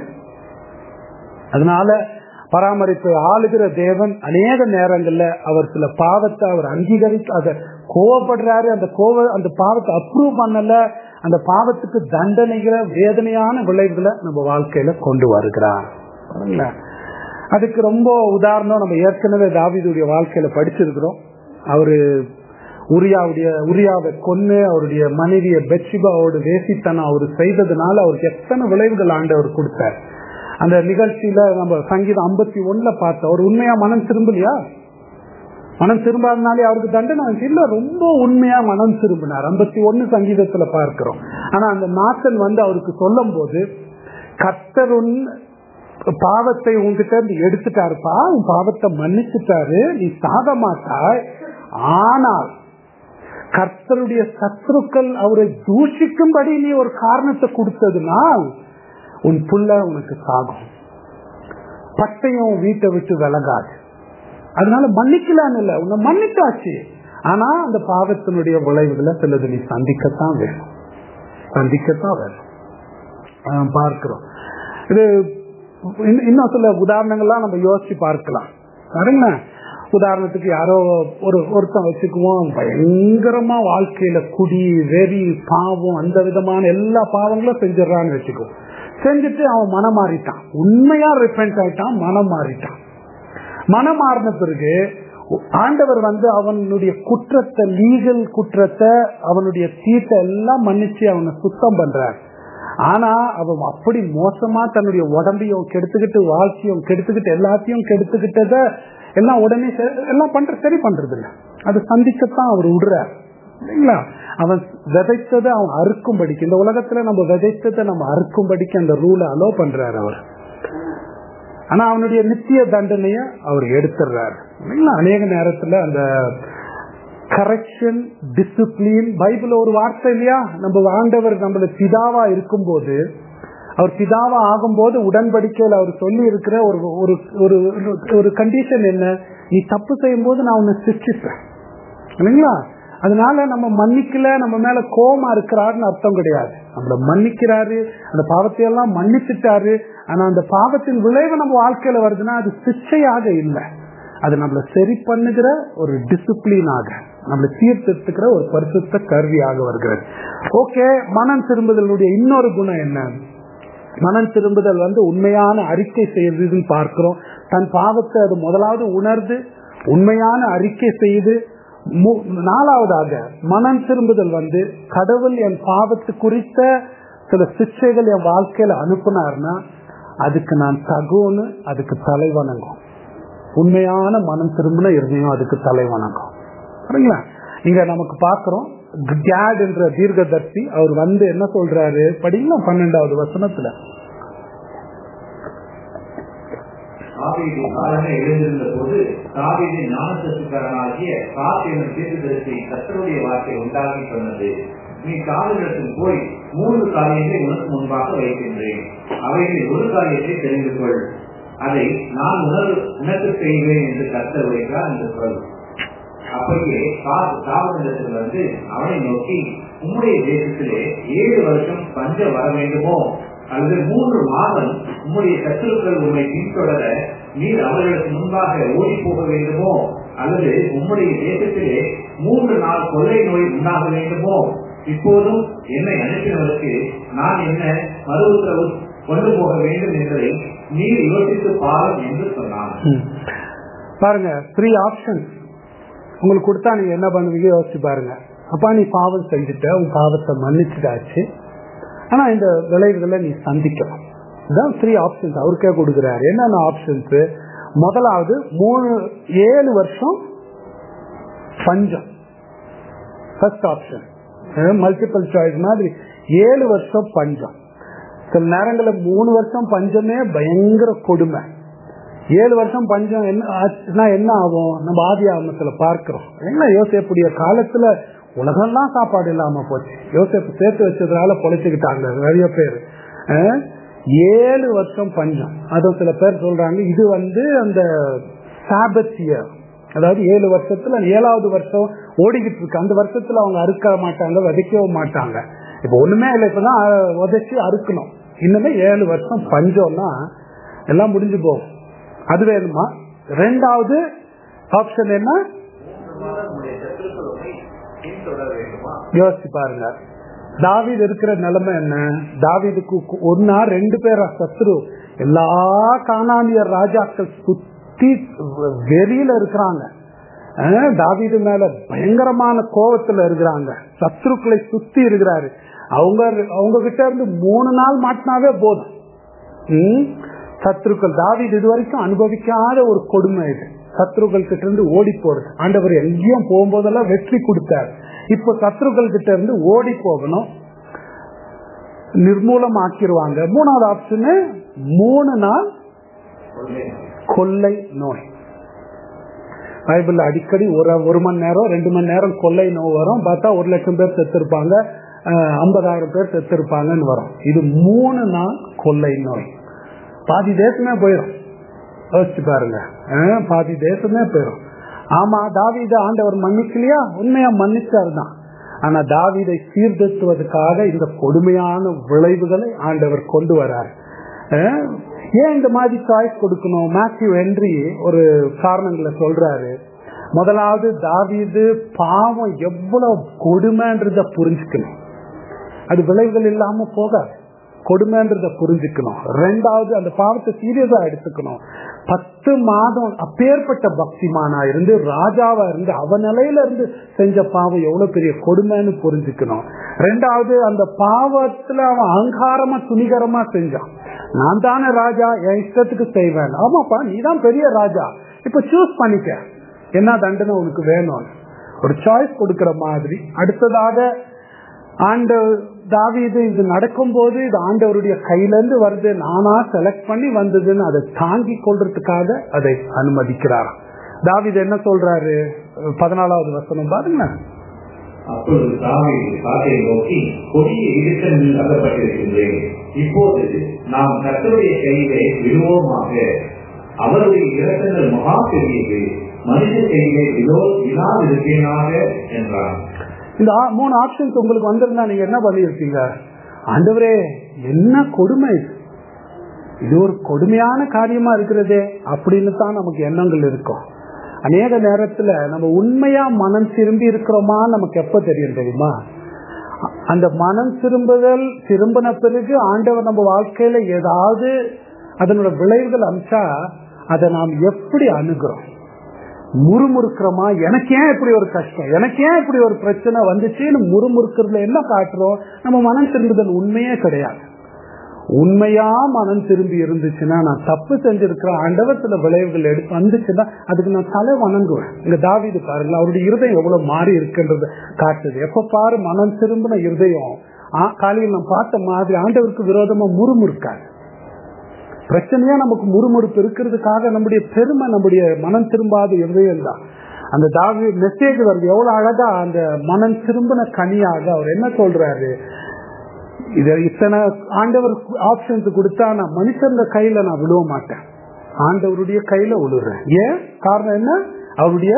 S1: அதனால பராமரிப்பு ஆளுகிற தேவன் அநேக நேரங்கள்ல அவர் சில பாவத்தை அவர் அங்கீகரித்து அதை கோவப்படுறாரு அந்த கோவ அந்த பாவத்தை அப்ரூவ் பண்ணல அந்த பாவத்துக்கு தண்டனைகளை வேதனையான விளைவுகளை நம்ம வாழ்க்கையில கொண்டு வருகிறார் அதுக்கு ரொம்ப உதாரணம் நம்ம ஏற்கனவே தாவிதுடைய வாழ்க்கையில படிச்சிருக்கிறோம் அவரு உரியாவுடைய உரியாவை கொன்னு அவருடைய மனைவிய பெட்சிபாவோட வேசித்தனம் அவர் செய்ததுனால அவருக்கு எத்தனை விளைவுகள் ஆண்டவர் கொடுத்தார் அந்த நிகழ்ச்சியில நம்ம சங்கீதம் ஐம்பத்தி ஒண்ணுல பார்த்தோம் ஒரு உண்மையா மனம் திரும்பலையா மனம் திரும்பாதனாலே அவருக்கு தண்டனை வந்துச்சு இல்ல ரொம்ப உண்மையா மனம் திரும்பினார் ஐம்பத்தி ஒண்ணு சங்கீதத்துல பார்க்கிறோம் ஆனா அந்த நாத்தன் வந்து அவருக்கு சொல்லும் போது கர்த்தர் உன் பாவத்தை உங்ககிட்ட இருந்து எடுத்துட்டாருப்பா உன் பாவத்தை மன்னிச்சுட்டாரு நீ சாக மாட்டாய் ஆனால் கர்த்தருடைய சத்துருக்கள் அவரை தூஷிக்கும்படி நீ ஒரு காரணத்தை கொடுத்ததுனால் உன் புள்ள உனக்கு சாகும் பட்டையும் வீட்டை விட்டு விலகாது அதனால மன்னிக்கலான்னு இல்ல உன்னை மன்னிட்டாச்சு ஆனா அந்த பாவத்தினுடைய விளைவுகளை சிலது நீ சந்திக்கத்தான் வேணும் சந்திக்கத்தான் வேணும் ஆஹ் பார்க்கிறோம் இது இன்னும் இன்னும் சில உதாரணங்கள்லாம் நம்ம யோசிச்சு பார்க்கலாம் பாருங்களேன் உதாரணத்துக்கு யாரோ ஒரு ஒருத்தன் வச்சுக்குவோம் பயங்கரமா வாழ்க்கையில குடி வெறி பாவம் அந்த விதமான எல்லா பாவங்களும் செஞ்சிடறான்னு வச்சுக்குவோம் செஞ்சுட்டு அவன் மனம் மாறிட்டான் உண்மையா ரிப்பெண்ட் ஆயிட்டான் மனம் மாறிட்டான் மனம் மாறின பிறகு ஆண்டவர் வந்து அவனுடைய குற்றத்தை லீகல் குற்றத்தை அவனுடைய தீட்டை எல்லாம் மன்னிச்சு அவனை சுத்தம் பண்றார் ஆனா அவன் அப்படி மோசமா தன்னுடைய உடம்பையும் கெடுத்துக்கிட்டு வாழ்க்கையும் கெடுத்துக்கிட்டு எல்லாத்தையும் கெடுத்துக்கிட்டத எல்லாம் உடனே சரி- எல்லாம் பண்ற சரி பண்றது இல்ல அது சந்திக்கத்தான் அவர் விடுறார் இல்லைங்களா அவன் விதைத்ததை அவன் அறுக்கும்படிக்கு இந்த உலகத்துல நம்ம விதைத்ததை நம்ம அறுக்கும்படிக்கு அந்த ரூலை அலோ பண்றாரு அவர் ஆனா அவனுடைய நித்திய தண்டனைய அவர் எடுத்துடுறாரு இல்லைங்களா அநேக நேரத்துல அந்த கரெக்ஷன் டிசிப்ளின் பைபிள் ஒரு வார்த்தை இல்லையா நம்ம ஆண்டவர் நம்மள பிதாவா இருக்கும்போது அவர் பிதாவா ஆகும்போது உடன்படிக்கையில் அவர் சொல்லி இருக்கிற ஒரு ஒரு ஒரு ஒரு கண்டிஷன் என்ன நீ தப்பு செய்யும் போது நான் உன்னை சிருஷ்டிப்பேன் இல்லைங்களா அதனால நம்ம மன்னிக்கல நம்ம மேல கோமா இருக்கிறாருன்னு அர்த்தம் கிடையாது நம்மள மன்னிக்கிறாரு அந்த பாவத்தை எல்லாம் மன்னிச்சுட்டாரு ஆனா அந்த பாவத்தின் விளைவு நம்ம வாழ்க்கையில வருதுன்னா அது சிக்ஷையாக இல்லை அது நம்மள சரி பண்ணுகிற ஒரு டிசிப்ளினாக நம்மளை சீர்திருத்துக்கிற ஒரு பரிசுத்த கருவியாக வருகிறது ஓகே மனம் திரும்புதலுடைய இன்னொரு குணம் என்ன மனம் திரும்புதல் வந்து உண்மையான அறிக்கை செய்யறதுன்னு பார்க்கிறோம் தன் பாவத்தை அது முதலாவது உணர்ந்து உண்மையான அறிக்கை செய்து மு- நாலாவதாக மனம் திரும்புதல் வந்து கடவுள் என் பாவத்து குறித்த சில சிக்ஷைகள் என் வாழ்க்கையில அனுப்புனார்னா அதுக்கு நான் தகுன்னு அதுக்கு தலை வணங்கும் உண்மையான மனம் திரும்பின இருதயம் அதுக்கு தலை வணங்கும் சரிங்களா இங்க நமக்கு பாக்குறோம் கேட் என்ற தீர்க்கதர்சி அவர் வந்து என்ன சொல்றாரு படிங்களா பன்னெண்டாவது வசனத்துல
S2: தாவீது காலமே எழுந்திருந்த போது தாவீது ஞானசத்துக்காரனாகிய காத் என்னும் தீர்க்கதரிசி கர்த்தருடைய வார்த்தை உண்டாகி சொன்னது நீ காவலிடத்தில் போய் மூன்று காரியங்களை உனக்கு முன்பாக வைக்கின்றேன் அவைகளில் ஒரு காரியத்தை தெரிந்து கொள் அதை நான் உணர் உனக்கு செய்வேன் என்று கர்த்தர் உரைக்கிறார் என்று சொல் அப்படியே தாவனிடத்தில் வந்து அவனை நோக்கி உம்முடைய தேசத்திலே ஏழு வருஷம் பஞ்சம் வர வேண்டுமோ அல்லது மூன்று மாதம் உம்முடைய சத்துருக்கள் உண்மை பின்தொடர நீர் அவர்களுக்கு முன்பாக ஓடி போக வேண்டுமோ அல்லது உம்முடைய தேசத்திலே மூன்று நாள் கொள்ளை நோய் உண்டாக வேண்டுமோ இப்போதும் என்னை அனுப்பினவருக்கு நான் என்ன மறு உத்தரவு கொண்டு போக வேண்டும் என்பதை நீர் யோசித்து பாரும் என்று சொன்னான்
S1: ம். பாருங்க த்ரீ ஆப்ஷன் உங்களுக்கு கொடுத்தா நீங்க என்ன பண்ணுவீங்க யோசிச்சு பாருங்க அப்பா நீ பாவம் செஞ்சுட்ட உன் பாவத்தை மன்னிச்சுட்டாச்சு ஆனா இந்த விளைவுகளை நீ சந்திக்கணும் இதான் த்ரீ ஆப்ஷன்ஸ் அவருக்கே கொடுக்குறாரு என்னென்ன ஆப்ஷன்ஸ் முதலாவது மூணு ஏழு வருஷம் பஞ்சம் ஃபர்ஸ்ட் ஆப்ஷன் மல்டிபிள் சாய்ஸ் மாதிரி ஏழு வருஷம் பஞ்சம் சில நேரங்களில் மூணு வருஷம் பஞ்சமே பயங்கர கொடுமை ஏழு வருஷம் பஞ்சம் என்ன ஆச்சுன்னா என்ன ஆகும் நம்ம ஆதி ஆகமத்துல பார்க்கிறோம் என்ன யோசேப்புடைய காலத்துல உலகம்லாம் சாப்பாடு இல்லாம போச்சு யோசேப்பு சேர்த்து வச்சதுனால பொழைச்சுக்கிட்டாங்க நிறைய பேர் அஹ், ஏழு வருஷம் பஞ்சம் அதுவும் சில பேர் சொல்றாங்க இது வந்து அந்த சாபத் இயர் அதாவது ஏழு வருஷத்துல ஏழாவது வருஷம் ஓடிக்கிட்டு இருக்கு அந்த வருஷத்துல அவங்க அறுக்க மாட்டாங்க விதைக்கவும் மாட்டாங்க இப்ப ஒண்ணுமே இல்லை இப்பதான் அஹ், உதைச்சு அறுக்கணும் இன்னுமே ஏழு வருஷம் பஞ்சம்னா எல்லாம் முடிஞ்சு போகும் அது வேணுமா ரெண்டாவது ஆப்ஷன் என்ன
S2: உம்முடைய சத்துருக்கள் உம்மை பின்தொடர வேண்டுமா
S1: யோசிச்சு பாருங்க தாவீது இருக்கிற நிலைமை என்ன தாவீதுக்கு கு- ஒன்னா ரெண்டு பேரா சத்ரு எல்லா காணானியர் ராஜாக்கள் சுத்தி வெறியில இருக்கிறாங்க அஹ், தாவீது மேல பயங்கரமான கோபத்துல இருக்கிறாங்க சத்ருக்களை சுத்தி இருக்கிறாரு அவங்க அவங்க கிட்ட இருந்து மூணு நாள் மாட்டினாவே போதும் ம்? சத்ருக்கள் தாவீது இது வரைக்கும் அனுபவிக்காத ஒரு கொடுமை இது சத்ருக்கள் கிட்ட இருந்து ஓடி போறது ஆண்டவர் எங்கேயும் போகும்போதெல்லாம் வெற்றி கொடுத்தார் இப்ப சத்ருக்கள் கிட்ட இருந்து ஓடி போகணும் நிர்மூலமாக்கிடுவாங்க மூணாவது ஆப்ஷனு மூணு நாள் கொள்ளை நோய் பைபிள் அடிக்கடி ஒரு ஒரு மணி நேரம் ரெண்டு மணி நேரம் கொள்ளை நோய் வரும் பார்த்தா ஒரு லட்சம் பேர் செத்துருப்பாங்க ஐம்பதாயிரம் பேர் செத்துருப்பாங்கன்னு வரும் இது மூணு நாள் கொள்ளை நோய் பாதி தேசமே போயிடும் யோசிச்சு பாருங்க அஹ், பாதி தேசமே போயிடும் ஆமா தாவீத ஆண்டவர் மன்னிக்கலையா உண்மையா மன்னிச்சார் தான் ஆனா தாவீதை சீர்திருத்துவதற்காக இந்த கொடுமையான விளைவுகளை ஆண்டவர் கொண்டு வரார் அஹ், ஏன் இந்த மாதிரி சாய்ஸ் கொடுக்கணும் மேத்யூ ஹென்றி ஒரு காரணங்களை சொல்றாரு முதலாவது தாவீது பாவம் எவ்வளவு கொடுமைன்றத புரிஞ்சுக்கணும் அது விளைவுகள் இல்லாம போகாது கொடுமைன்றத புரிஞ்சுக்கணும் ரெண்டாவது அந்த பாவத்தை சீரியஸா எடுத்துக்கணும் பத்து மாதம் அப்பேற்பட்ட பக்திமானா இருந்து ராஜாவா இருந்து அவ நிலையில இருந்து செஞ்ச பாவம் எவ்வளவு பெரிய கொடுமைன்னு புரிஞ்சுக்கணும் ரெண்டாவது அந்த பாவத்துல அவன் அகங்காரமா துணிகரமா செஞ்சான் நான் தானே ராஜா என் இஷ்டத்துக்கு செய்வேன் ஆமாப்பா நீ தான் பெரிய ராஜா இப்ப சூஸ் பண்ணிக்க என்ன தண்டனை உனக்கு வேணும் ஒரு சாய்ஸ் கொடுக்கிற மாதிரி அடுத்ததாக ஆண்ட தாவீது இது நடக்கும்போது இது ஆண்டவருடைய கையில இருந்து வருது நானா செலக்ட் பண்ணி வந்ததுன்னு அதை தாங்கி கொள்றதுக்காக அதை அனுமதிக்கிறார் தாவீது என்ன சொல்றாரு பதினாலாவது வசனம் பாருங்க
S2: அப்பொழுது தாவீது காட்டை நோக்கி கொடிய இடுக்கணில் அகப்பட்டிருக்கின்றேன் இப்போது நாம் கர்த்தருடைய கையிலே விடுவோமாக அவருடைய இரக்கங்கள் மகா பெரியது மனித கையிலே விலோ விழாதிருப்பேனாக என்றான்
S1: இந்த ஆ- மூணு ஆப்ஷன்ஸ் உங்களுக்கு வந்திருந்தா நீங்க என்ன பண்ணிருப்பீங்க ஆண்டவரே என்ன கொடுமை இது. இது ஒரு கொடுமையான காரியமா இருக்கிறதே அப்படின்னு தான் நமக்கு எண்ணங்கள் இருக்கும் அநேக நேரத்துல நம்ம உண்மையா மனம் திரும்பி இருக்கிறோமா நமக்கு எப்ப தெரியும் தெரியுமா அ- அந்த மனம் திரும்புதல் திரும்பின பிறகு ஆண்டவர் நம்ம வாழ்க்கையில ஏதாவது அதனோட விளைவுகள் அமிச்சா அதை நாம் எப்படி அணுகிறோம் முறுமுறுக்கிறோமா எனக்கு ஏன் இப்படி ஒரு கஷ்டம் எனக்கு ஏன் இப்படி ஒரு பிரச்சனை வந்துச்சுன்னு முறுமுறுக்கிறதுல என்ன காட்டுறோம் நம்ம மனம் திரும்புதல் உண்மையே கிடையாது உண்மையா மனம் திரும்பி இருந்துச்சுன்னா நான் தப்பு செஞ்சிருக்கிறேன் ஆண்டவர் சில விளைவுகள் எடுத்து வந்துச்சுன்னா அதுக்கு நான் தலை வணங்குவேன் இங்க தாவீது பாருங்களேன் அவருடைய இருதயம் எவ்வளவு மாறி இருக்குன்றது காட்டுது எப்ப பாரு மனம் திரும்பின இருதயம் ஆ- காலையில் நான் பார்த்த மாதிரி ஆண்டவருக்கு விரோதமா முறுமுறுக்காது பிரச்சனையா நமக்கு முறுமுறுப்பு இருக்கிறதுக்காக நம்முடைய பெருமை நம்முடைய மனம் திரும்பாத இருதயம் தான் அந்த தாவி மெசேஜ் வருது எவ்வளவு அழகா அந்த மனம் திரும்பின கனியாக அவர் என்ன சொல்றாரு இத இத்தனை ஆண்டவர் ஆப்ஷன்ஸ் கொடுத்தா நான் மனுஷங்க கையில நான் விழுவ மாட்டேன் ஆண்டவருடைய கையில விழுறேன் ஏன் காரணம் என்ன அவருடைய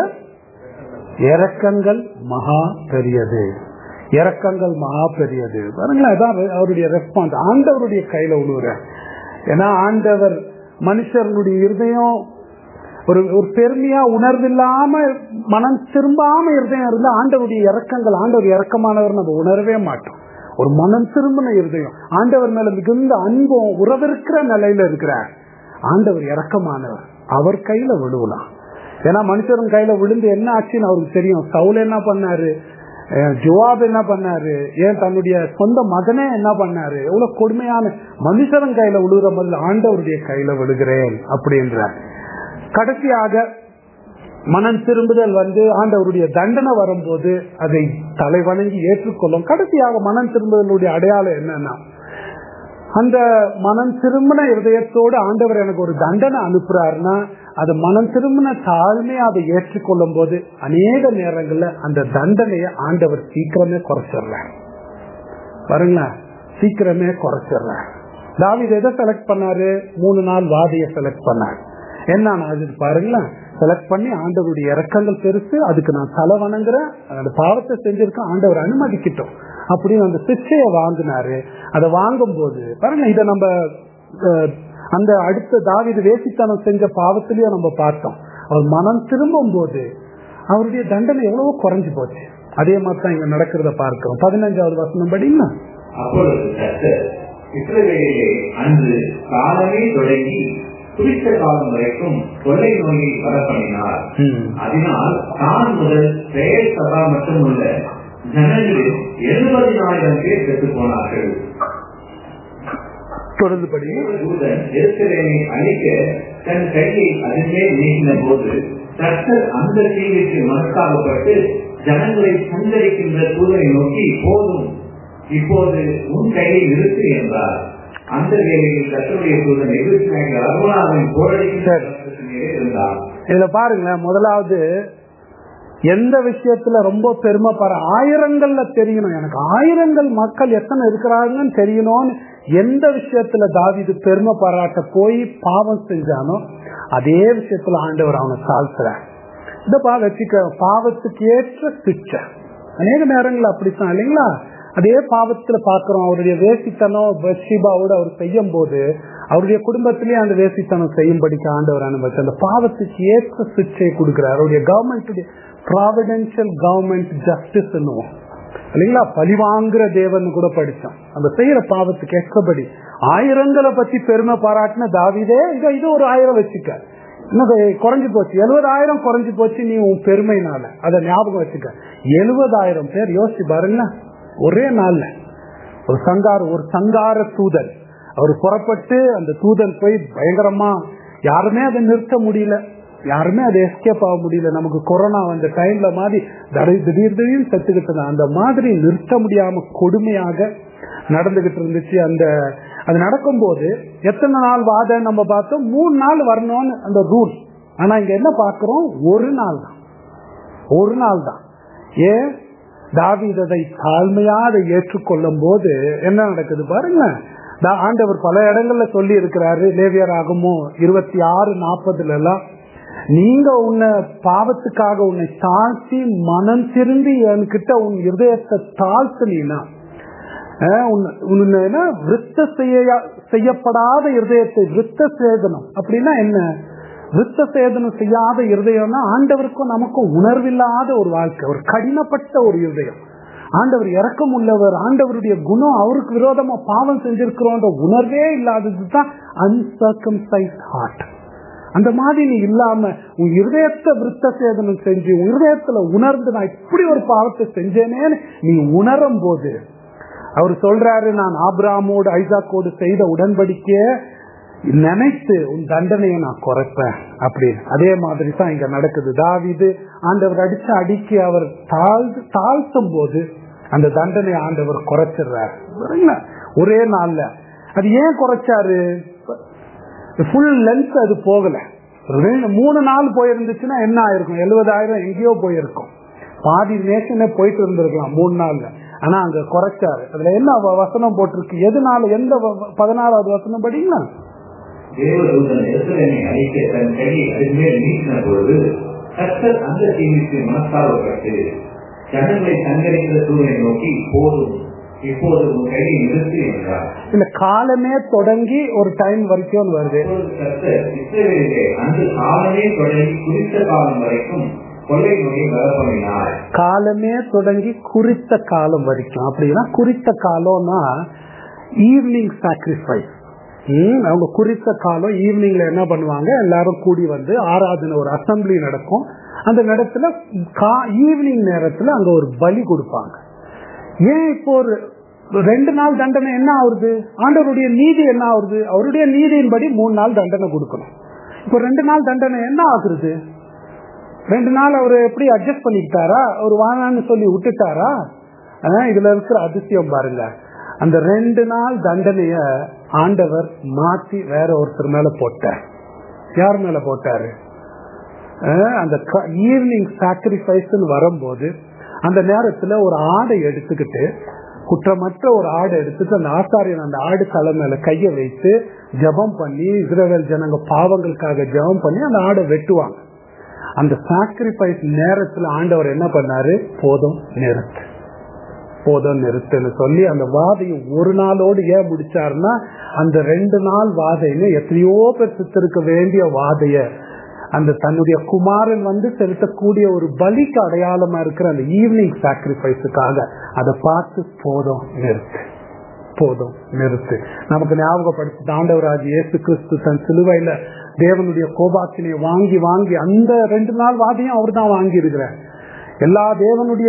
S1: இரக்கங்கள் மகா பெரியது இரக்கங்கள் மகா பெரியது பாருங்களேன் அதான் அவருடைய ரெஸ்பான்ஸ் ஆண்டவருடைய கையில விழுவுறேன் ஏன்னா ஆண்டவர் மனுஷர்களுடைய இருதயம் ஒரு ஒரு பெருமையா உணர்வில்லாம மனம் திரும்பாம இருதயம் இருந்தா ஆண்டவருடைய இறக்கங்கள் ஆண்டவர் இறக்கமானவர் நம்ம உணரவே மாட்டோம் ஒரு மனம் திரும்பின இருதயம் ஆண்டவர் மேல மிகுந்த அன்பும் உறவிருக்கிற நிலையில இருக்கிறார் ஆண்டவர் இறக்கமானவர் அவர் கையில விழுவலாம் ஏன்னா மனுஷன் கையில விழுந்து என்ன ஆச்சுன்னு அவருக்கு தெரியும் சவுல் என்ன பண்ணாரு அஹ் ஜுவாப் என்ன பண்ணாரு ஏன் தன்னுடைய சொந்த மகனே என்ன பண்ணாரு எவ்வளவு கொடுமையான மனுஷன் கையில விழுகிற முதல்ல ஆண்டவருடைய கையில விழுகிறேன் அப்படின்றார் கடைசியாக மனம் திரும்புதல் வந்து ஆண்டவருடைய தண்டனை வரும்போது அதை தலை வணங்கி ஏற்றுக்கொள்ளும் கடைசியாக மனம் திரும்புதலுடைய அடையாளம் என்னன்னா அந்த மனம் திரும்பின இருதயத்தோடு ஆண்டவர் எனக்கு ஒரு தண்டனை அனுப்புறாருன்னா அது மனம் திரும்பின தாழ்மையை அதை ஏற்றுக்கொள்ளும் போது அநேக நேரங்கள்ல அந்த தண்டனையை ஆண்டவர் சீக்கிரமே குறைச்சிடுறார் பாருங்களேன் சீக்கிரமே குறைச்சிடுறார் தாவித எதை செலக்ட் பண்ணாரு மூணு நாள் வாதிய செலக்ட் பண்ணார் என்ன அது பாருங்களேன் செலக்ட் பண்ணி ஆண்டவருடைய இறக்கங்கள் பெருசு அதுக்கு நான் தலை வணங்குறேன் அந்த பாவத்தை செஞ்சிருக்கேன் ஆண்டவர் அனுமதிக்கிட்டோம் அப்படின்னு அந்த சிக்ஷையை வாங்கினாரு அதை வாங்கும் போது பாருங்க இதை நம்ம அஹ், அந்த அடுத்த தாவிது வேசித்தனம் செஞ்ச பாவத்திலேயே நம்ம பார்த்தோம் அவர் மனம் திரும்பும் போது அவருடைய தண்டனை எவ்வளவோ குறைஞ்சு போச்சு அதே மாதிரி தான் இங்க நடக்கிறத பார்க்கிறோம் பதினஞ்சாவது வசனம் படிங்களா
S2: அப்பொழுது கர்த்தர் இஸ்ரவேலிலே அன்று காலமே தொடங்கி குறித்த காலம் வரைக்கும் கொள்ளை நோயை வரப்பண்ணினார் அதனால் தான் முதல் பெயர் சபா மட்டுமல்ல ஜனங்களில் எழுபதினாயிரம் பேர் செத்து போனார்கள்
S1: தொடர்ந்து படி
S2: தூதன் எருசலேமை அழிக்க தன் கையை அதிலே நீக்கின போது கர்த்தர் அந்த தீவிற்கு மனஸ்தாபப்பட்டு ஜனங்களை சந்தரிக்கின்ற தூதனை நோக்கி போதும் இப்போது உன் கையை நிறுத்து என்றார் அந்த வேளையில் கர்த்தருடைய தூதன் எதிர்த்து அருணாவின் போரடிக்கின்ற மேலே இருந்தார்
S1: இதுல பாருங்களேன் முதலாவது எந்த விஷயத்துல ரொம்ப பெருமைப்படுற ஆயிரங்கள்ல தெரியணும் எனக்கு ஆயிரங்கள் மக்கள் எத்தனை இருக்கிறாங்கன்னு தெரியணும்னு எந்த விஷயத்துல தாவிது பெருமை பாராட்ட போய் பாவம் செஞ்சானோ அதே விஷயத்துல ஆண்டவர் அவனை தாழ்த்துறார் இந்த பா வச்சுக்க பாவத்துக்கு ஏற்ற சிக்ஷை அநேக நேரங்கள் அப்படித்தான் இல்லைங்களா அதே பாவத்துல பாக்குறோம் அவருடைய வேசித்தனம் பஷிபாவோட அவர் செய்யும் போது அவருடைய குடும்பத்திலேயே அந்த வேசித்தனம் செய்யும்படிக்கு ஆண்டவர் அனுமதி அந்த பாவத்துக்கு ஏற்ற சிக்ஷையை கொடுக்கிறார் அவருடைய கவர்மெண்ட் ப்ராவிடென்சியல் கவர்மெண்ட் ஜஸ்டிஸ் இல்லைங்களா பழி வாங்குற தேவன் கூட படிச்சோம் நம்ம செய்யற பாவத்துக்கு ஏற்றபடி ஆயிரங்களை பத்தி பெருமை பாராட்டின தாவிதே இதோ இது ஒரு ஆயிரம் வச்சுக்க இன்னும் குறைஞ்சு போச்சு எழுபதாயிரம் குறைஞ்சு போச்சு நீ உன் பெருமைனால அதை ஞாபகம் வச்சுக்க எழுபதாயிரம் பேர் யோசிச்சு பாருங்க ஒரே நாள்ல ஒரு சங்கார ஒரு சங்கார தூதன் அவர் புறப்பட்டு அந்த தூதன் போய் பயங்கரமா யாருமே அதை நிறுத்த முடியல யாருமே அதை எஸ்கேப் ஆக முடியல நமக்கு கொரோனா வந்த டைம்ல மாதிரி தடை- திடீர் திடீர்னு செத்துக்கிட்டு அந்த மாதிரி நிறுத்த முடியாம கொடுமையாக நடந்துகிட்டு இருந்துச்சு அந்த அது நடக்கும்போது எத்தனை நாள் வாதம் நம்ம பார்த்தோம் மூணு நாள் வரணும்னு அந்த ரூல் ஆனா இங்க என்ன பார்க்கிறோம் ஒரு நாள் தான் ஒரு நாள் தான் ஏன் தாவீததை தாழ்மையா அதை ஏற்றுக்கொள்ளும் போது என்ன நடக்குது பாருங்க தா- ஆண்டவர் பல இடங்கள்ல சொல்லி இருக்கிறாரு லேவியர் ஆகமோ இருபத்தி ஆறு நாற்பதுல எல்லாம் நீங்க உன்னை பாவத்துக்காக உன்னை தாழ்த்தி மனம் திரும்பி என்கிட்ட உன் இருதயத்தை தாழ்த்தினா அஹ் உன்னை- உன்னை என்ன விருத்த செய்ய செய்யப்படாத இருதயத்தை விருத்த சேதனம் அப்படின்னா என்ன விருத்த சேதனம் செய்யாத இருதயம்னா ஆண்டவருக்கும் நமக்கும் உணர்வில்லாத ஒரு வாழ்க்கை ஒரு கடினப்பட்ட ஒரு இருதயம் ஆண்டவர் இறக்கம் உள்ளவர் ஆண்டவருடைய குணம் அவருக்கு விரோதமா பாவம் செஞ்சிருக்கிறோன்ற உணர்வே இல்லாததுதான் அன்சர்கம்சைஸ் ஹார்ட் அந்த மாதிரி நீ இல்லாம உன் இருதயத்தை விருத்த சேதனம் செஞ்சு உன் இருதயத்துல உணர்ந்து நான் இப்படி ஒரு பாவத்தை செஞ்சேனேன்னு நீ உணரும் போது அவர் சொல்றாரு நான் ஆபிராமோடு ஐசாக்கோடு செய்த உடன்படிக்கைய நினைத்து உன் தண்டனையை நான் குறைப்பேன் அப்படின்னு அதே மாதிரி தான் இங்க நடக்குது தாவிது ஆண்டவர் அடிச்ச அடிக்கி அவர் தாழ்ந்து தாழ்த்தும் போது அந்த தண்டனை ஆண்டவர் குறைச்சிடுறாரு சரிங்களா? ஒரே நாள்ல அது ஏன் குறைச்சாரு ஃபுல் லென்த் அது போகல ரெண்டு மூணு நாள் போயிருந்துச்சுன்னா என்ன ஆயிருக்கும் எழுபதாயிரம் எங்கேயோ போயிருக்கும் பாதி நேஷனே போயிட்டு இருந்திருக்கலாம் மூணு நாள்ல ஆனா அங்க குறைச்சாரு அதுல என்ன வ- வசனம் போட்டிருக்கு எதனால எந்த வ- வ- பதினாறாவது வசனம் படிங்களா
S2: தேவதூதன் எருசலேமை அழிக்க தன் கையை அதிலே நீக்கின பொழுது கர்த்தர் அந்த தீவிற்கு மனஸ்தாபப்பட்டு ஜனங்களை சங்கரிக்கிற சூழலை நோக்கி போதும் இப்போது உன் கையை நிறுத்து என்றார்
S1: இல்ல காலமே தொடங்கி ஒரு டைம் வரைக்கும் வருது
S2: அப்பொழுது கர்த்தர் இஸ்ரவேலிலே அந்த காலமே தொடங்கி குறித்த காலம் வரைக்கும் கொள்ளை நோயை வரப்பண்ணினார்
S1: காலமே தொடங்கி குறித்த காலம் வரைக்கும் அப்படின்னா குறித்த காலம்னா ஈவினிங் சாக்ரிஃபைஸ் அவங்க குறித்த காலம் ஈவினிங்ல என்ன பண்ணுவாங்க எல்லாரும் கூடி வந்து ஆராதனை ஒரு அசம்பிளி நடக்கும் அந்த இடத்துல ஈவினிங் நேரத்துல அங்க ஒரு பலி கொடுப்பாங்க ஏன் இப்போ ஒரு ரெண்டு நாள் தண்டனை என்ன ஆகுது ஆண்டவருடைய நீதி என்ன ஆகுது அவருடைய நீதியின்படி மூணு நாள் தண்டனை கொடுக்கணும் இப்போ ரெண்டு நாள் தண்டனை என்ன ஆகுறது ரெண்டு நாள் அவர் எப்படி அட்ஜஸ்ட் பண்ணிக்கிட்டாரா அவர் வானான்னு சொல்லி விட்டுட்டாரா அதான் இதுல இருக்கிற அதிசயம் பாருங்க அந்த ரெண்டு நாள் தண்டனைய ஆண்டவர் மாத்தி வேற ஒருத்தர் மேல போட்டார் யார் மேல போட்டாரு அஹ் அந்த ஈவினிங் சாக்ரிஃபைஸ் வரும்போது அந்த நேரத்துல ஒரு ஆடை எடுத்துக்கிட்டு குற்றமற்ற ஒரு ஆடை எடுத்துட்டு அந்த ஆசாரியன் அந்த ஆடு தலை மேல கைய வைத்து ஜெபம் பண்ணி இஸ்ரவேல் ஜனங்க பாவங்களுக்காக ஜெபம் பண்ணி அந்த ஆடை வெட்டுவாங்க அந்த சாக்ரிஃபைஸ் நேரத்துல ஆண்டவர் என்ன பண்ணாரு போதும் நிறுத்து போதும் நிறுத்துன்னு சொல்லி அந்த வாதையை ஒரு நாளோடு ஏன் முடிச்சாருன்னா அந்த ரெண்டு நாள் வாதைன்னு எத்தனையோ பேர் சித்திருக்க வேண்டிய வாதைய அந்த தன்னுடைய குமாரன் வந்து செலுத்தக்கூடிய ஒரு பலிக்கு அடையாளமா இருக்கிற அந்த ஈவினிங் சாக்ரிஃபைஸுக்காக அதை பார்த்து போதும் நிறுத்து போதும் நிறுத்து நமக்கு ஞாபகப்படுத்தி ஆண்டவராஜ் இயேசு கிறிஸ்து தன் சிலுவையில தேவனுடைய கோபாக்கினை வாங்கி வாங்கி அந்த ரெண்டு நாள் வாதையும் அவர் தான் வாங்கி இருக்கிறார் எல்லா தேவனுடைய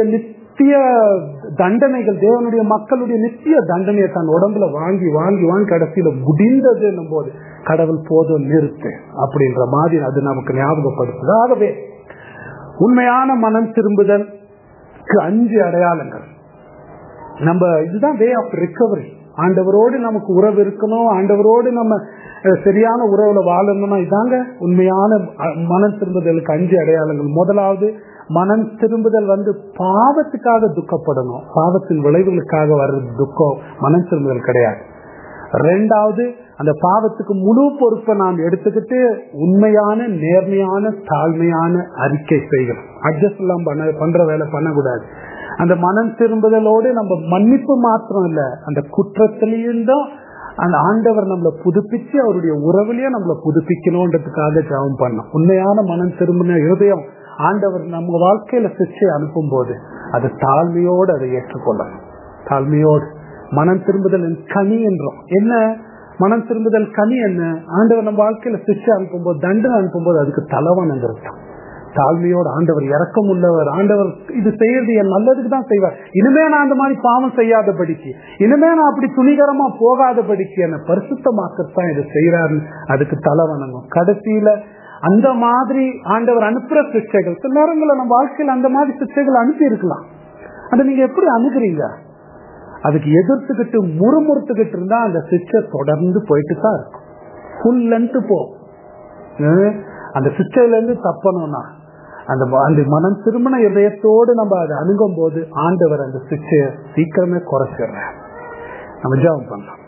S1: நித்திய தண்டனைகள் தேவனுடைய மக்களுடைய நித்திய தண்டனையை தன் உடம்புல வாங்கி வாங்கி வாங்கி கடைசியில முடிந்தது போது கடவுள் போதும் நிறுத்து அப்படின்ற மாதிரி அது நமக்கு ஞாபகப்படுத்துது ஆகவே உண்மையான மனம் திரும்புதல் அஞ்சு அடையாளங்கள் நம்ம இதுதான் வே ஆஃப் ரிகவரி ஆண்டவரோடு நமக்கு உறவு இருக்கணும் ஆண்டவரோடு நம்ம அஹ், சரியான உறவுல வாழணும்னா இதாங்க உண்மையான அஹ், மனம் திரும்புதலுக்கு அஞ்சு அடையாளங்கள் முதலாவது மனம் திரும்புதல் வந்து பாவத்துக்காக துக்கப்படணும் பாவத்தின் விளைவுகளுக்காக வர்றது துக்கம் மனம் திரும்புதல் கிடையாது ரெண்டாவது அந்த பாவத்துக்கு முழு பொறுப்பை நாம் எடுத்துக்கிட்டு உண்மையான நேர்மையான தாழ்மையான அறிக்கை செய்யணும் அட்ஜஸ்ட் எல்லாம் பண்ண பண்ற வேலை பண்ணக்கூடாது அந்த மனம் திரும்புதலோடு நம்ம மன்னிப்பு மாத்திரம் இல்ல அந்த குற்றத்திலையும் தான் அந்த ஆண்டவர் நம்மளை புதுப்பிச்சு அவருடைய உறவுலயே நம்மளை புதுப்பிக்கணும்ன்றதுக்காக ஜெபம் பண்ணோம் உண்மையான மனம் திரும்பின இருதயம் ஆண்டவர் நம்ம வாழ்க்கையில சிச்சை அனுப்பும் போது அது தாழ்மையோடு அதை ஏற்றுக்கொள்ளணும் தாழ்மையோடு மனம் திரும்புதல் கனி என்றோம் என்ன மனம் திரும்புதல் கனி என்ன ஆண்டவர் நம்ம வாழ்க்கையில சிச்சை அனுப்பும் போது தண்டனை அனுப்பும் போது அதுக்கு தலைவனங்கிறது தாழ்மையோடு ஆண்டவர் இறக்கம் உள்ளவர் ஆண்டவர் இது செய்யறது என் நல்லதுக்கு தான் செய்வார் இனிமே நான் அந்த மாதிரி பாவம் செய்யாதபடிக்கு இனிமே நான் அப்படி துணிகரமா போகாதபடிக்கு என்னை பரிசுத்தமாக்கத்தான் இதை செய்யறாருன்னு அதுக்கு தலை வணங்கும் கடைசியில அந்த மாதிரி ஆண்டவர் அனுப்புற சிக்ஷைகள் சில நேரங்களில் நம்ம வாழ்க்கையில் அந்த மாதிரி சிக்ஷைகள் அனுப்பி இருக்கலாம் அதை நீங்க எப்படி அணுகுறீங்க அதுக்கு எதிர்த்துக்கிட்டு முறுமுறுத்துக்கிட்டு இருந்தா அந்த சிக்ஷை தொடர்ந்து போயிட்டு தான் இருக்கும் ஃபுல் லென்த் போ ஹம், அந்த சிக்ஷையில இருந்து தப்பணும்னா அந்த ம- அந்த மனம் திருமண இதயத்தோடு நம்ம அதை அணுகும் போது ஆண்டவர் அந்த சிக்ஷையை சீக்கிரமே குறைச்சிடுற நம்ம ஜெபம் பண்ணலாம்